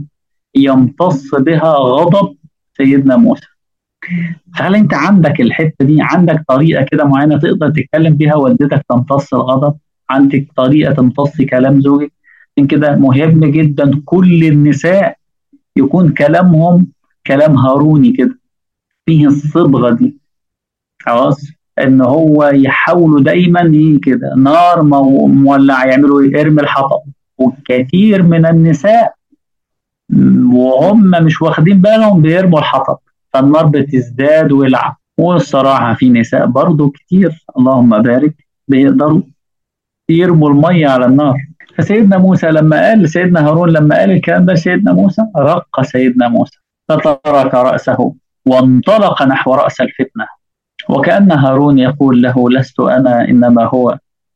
يمتص بها غضب سيدنا موسى فهل انت عندك الحته دي عندك طريقه كده معينه تقدر تتكلم بيها والدتك تمتص الغضب عندك طريقه تمتص كلام زوجك من كده مهم جدا كل النساء يكون كلامهم كلام هاروني كده فيه الصبغه دي خلاص ان هو يحاولوا دايما كده نار مولع يعملوا ايه ارمي الحطب وكثير من النساء وهم مش واخدين بالهم بيرموا الحطب فالنار بتزداد ولع والصراحة في نساء برضو كتير اللهم بارك بيقدروا يرموا المية على النار فسيدنا موسى لما قال سيدنا هارون لما قال الكلام ده سيدنا موسى رق سيدنا موسى فترك رأسه وانطلق نحو رأس الفتنة وكأن هارون يقول له لست أنا إنما هو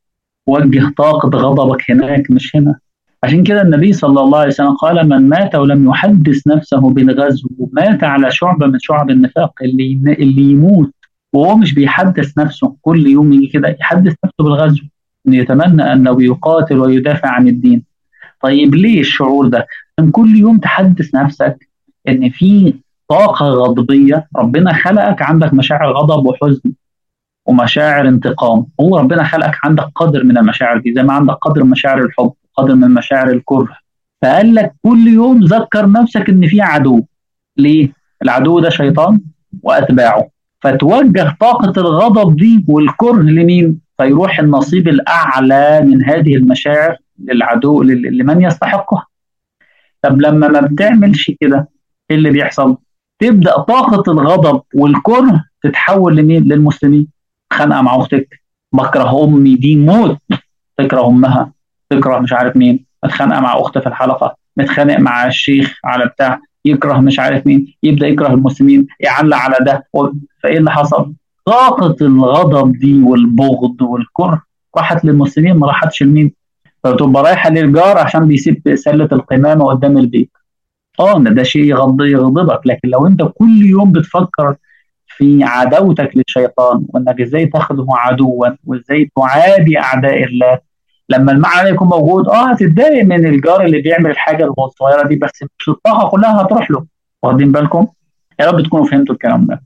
وجه طاقة غضبك هناك مش هنا عشان كده النبي صلى الله عليه وسلم قال من مات ولم يحدث نفسه بالغزو مات على شعبة من شعب النفاق اللي اللي يموت وهو مش بيحدث نفسه كل يوم يجي كده يحدث نفسه بالغزو انه يتمنى انه يقاتل ويدافع عن الدين طيب ليه الشعور ده؟ ان كل يوم تحدث نفسك ان في طاقة غضبية ربنا خلقك عندك مشاعر غضب وحزن ومشاعر انتقام هو ربنا خلقك عندك قدر من المشاعر دي زي ما عندك قدر من مشاعر الحب قدر من مشاعر الكره فقال لك كل يوم ذكر نفسك ان في عدو ليه العدو ده شيطان واتباعه فتوجه طاقة الغضب دي والكره لمين فيروح النصيب الأعلى من هذه المشاعر للعدو لمن يستحقها طب لما ما بتعملش كده ايه اللي بيحصل تبدأ طاقة الغضب والكره تتحول لمين للمسلمين خانقة مع أختك بكره أمي دي موت تكره أمها تكره مش عارف مين متخانقه مع اخت في الحلقه متخانق مع الشيخ على بتاع يكره مش عارف مين يبدا يكره المسلمين يعلق على ده فايه اللي حصل؟ طاقه الغضب دي والبغض والكره راحت للمسلمين ما راحتش لمين؟ فتبقى رايحه للجار عشان بيسيب سله القمامه قدام البيت. اه ده شيء يغض يغضبك لكن لو انت كل يوم بتفكر في عداوتك للشيطان وانك ازاي تاخذه عدوا وازاي تعادي اعداء الله لما المعنى يكون موجود اه هتتضايق من الجار اللي بيعمل الحاجه الصغيره دي بس مش الطاقه كلها هتروح له واخدين بالكم؟ يا رب تكونوا فهمتوا الكلام ده.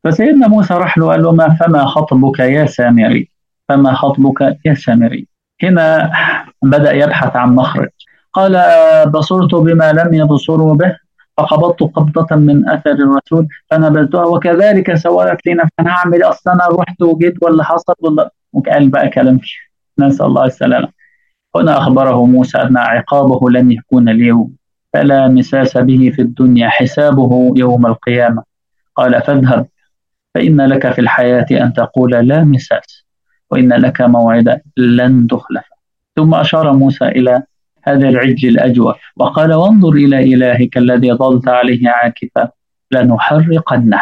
فسيدنا موسى راح له قال له ما فما خطبك يا سامري فما خطبك يا سامري هنا بدأ يبحث عن مخرج قال بصرت بما لم يبصروا به فقبضت قبضة من أثر الرسول فنبذتها وكذلك سولت لي نفسي أنا هعمل أصلا أنا رحت وجيت ولا حصل ولا وقال بقى كلام نسأل الله السلامة هنا أخبره موسى أن عقابه لن يكون اليوم فلا مساس به في الدنيا حسابه يوم القيامة قال فاذهب فإن لك في الحياة أن تقول لا مساس وإن لك موعدا لن تخلف ثم أشار موسى إلى هذا العج الأجوف وقال وانظر إلى إلهك الذي ظلت عليه عاكفا لنحرقنه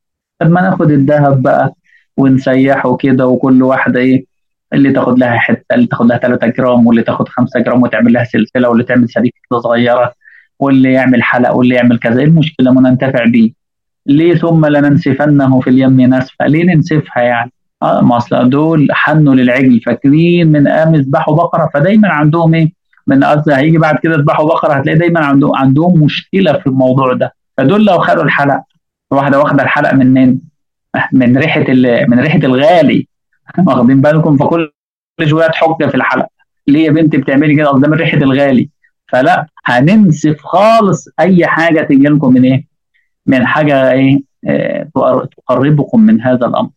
لما ناخد الذهب بقى ونسيحه كده وكل واحدة إيه اللي تاخد لها حتة اللي تاخد لها 3 جرام واللي تاخد 5 جرام وتعمل لها سلسلة واللي تعمل سريكة كده صغيرة واللي يعمل حلق واللي يعمل كذا إيه المشكلة ما ننتفع بيه ليه ثم لننسفنه في اليم نسفا ليه ننسفها يعني اه ما اصل دول حنوا للعجل فاكرين من قام يذبحوا بقره فدايما عندهم ايه من قصدي هيجي بعد كده يذبحوا بقره هتلاقي دايما عندهم عندهم مشكله في الموضوع ده فدول لو خدوا الحلق واحده واخده الحلق منين؟ من ريحه من ريحه الغالي واخدين بالكم فكل شويه تحك في الحلق ليه يا بنتي بتعملي كده قدام ريحه الغالي فلا هننسف خالص اي حاجه تيجي لكم من ايه؟ من حاجه ايه؟ آه تقربكم من هذا الامر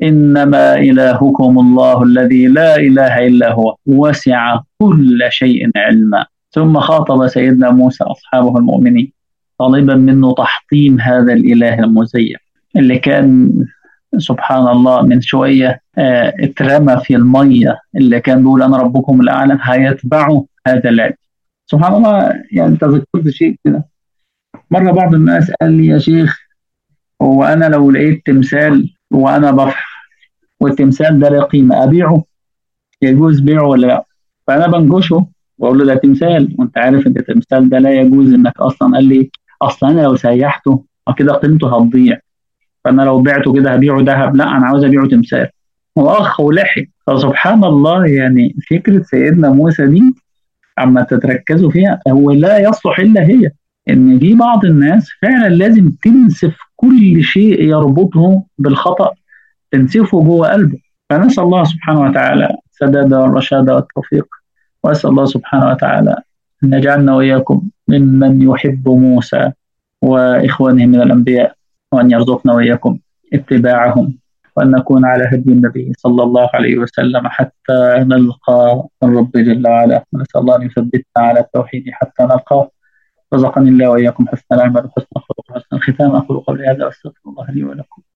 انما الهكم الله الذي لا اله الا هو وسع كل شيء علما ثم خاطب سيدنا موسى اصحابه المؤمنين طالبا منه تحطيم هذا الاله المزيف اللي كان سبحان الله من شويه اه اترمى في الميه اللي كان بيقول انا ربكم الاعلى هيتبعوا هذا العلم سبحان الله يعني تذكرت شيء كده مره بعض الناس قال لي يا شيخ هو انا لو لقيت تمثال وانا بفحر والتمثال ده له قيمه ابيعه يجوز بيعه ولا لا فانا بنجشه واقول له ده تمثال وانت عارف ان التمثال ده لا يجوز انك اصلا قال لي اصلا انا لو سيحته كده قيمته هتضيع فانا لو بعته كده هبيعه ذهب لا انا عاوز ابيعه تمثال واخ ولحي فسبحان الله يعني فكره سيدنا موسى دي اما تتركزوا فيها هو لا يصلح الا هي ان في بعض الناس فعلا لازم تنسف كل شيء يربطه بالخطا تنسفه جوه قلبه فنسال الله سبحانه وتعالى السداد والرشاد والتوفيق واسال الله سبحانه وتعالى ان يجعلنا واياكم ممن يحب موسى واخوانه من الانبياء وان يرزقنا واياكم اتباعهم وان نكون على هدي النبي صلى الله عليه وسلم حتى نلقى الرب جل وعلا ونسال الله ان يثبتنا على التوحيد حتى نلقاه رزقني الله واياكم حسن العمل وحسن الخلق وحسن الختام اقول قولي هذا واستغفر الله لي ولكم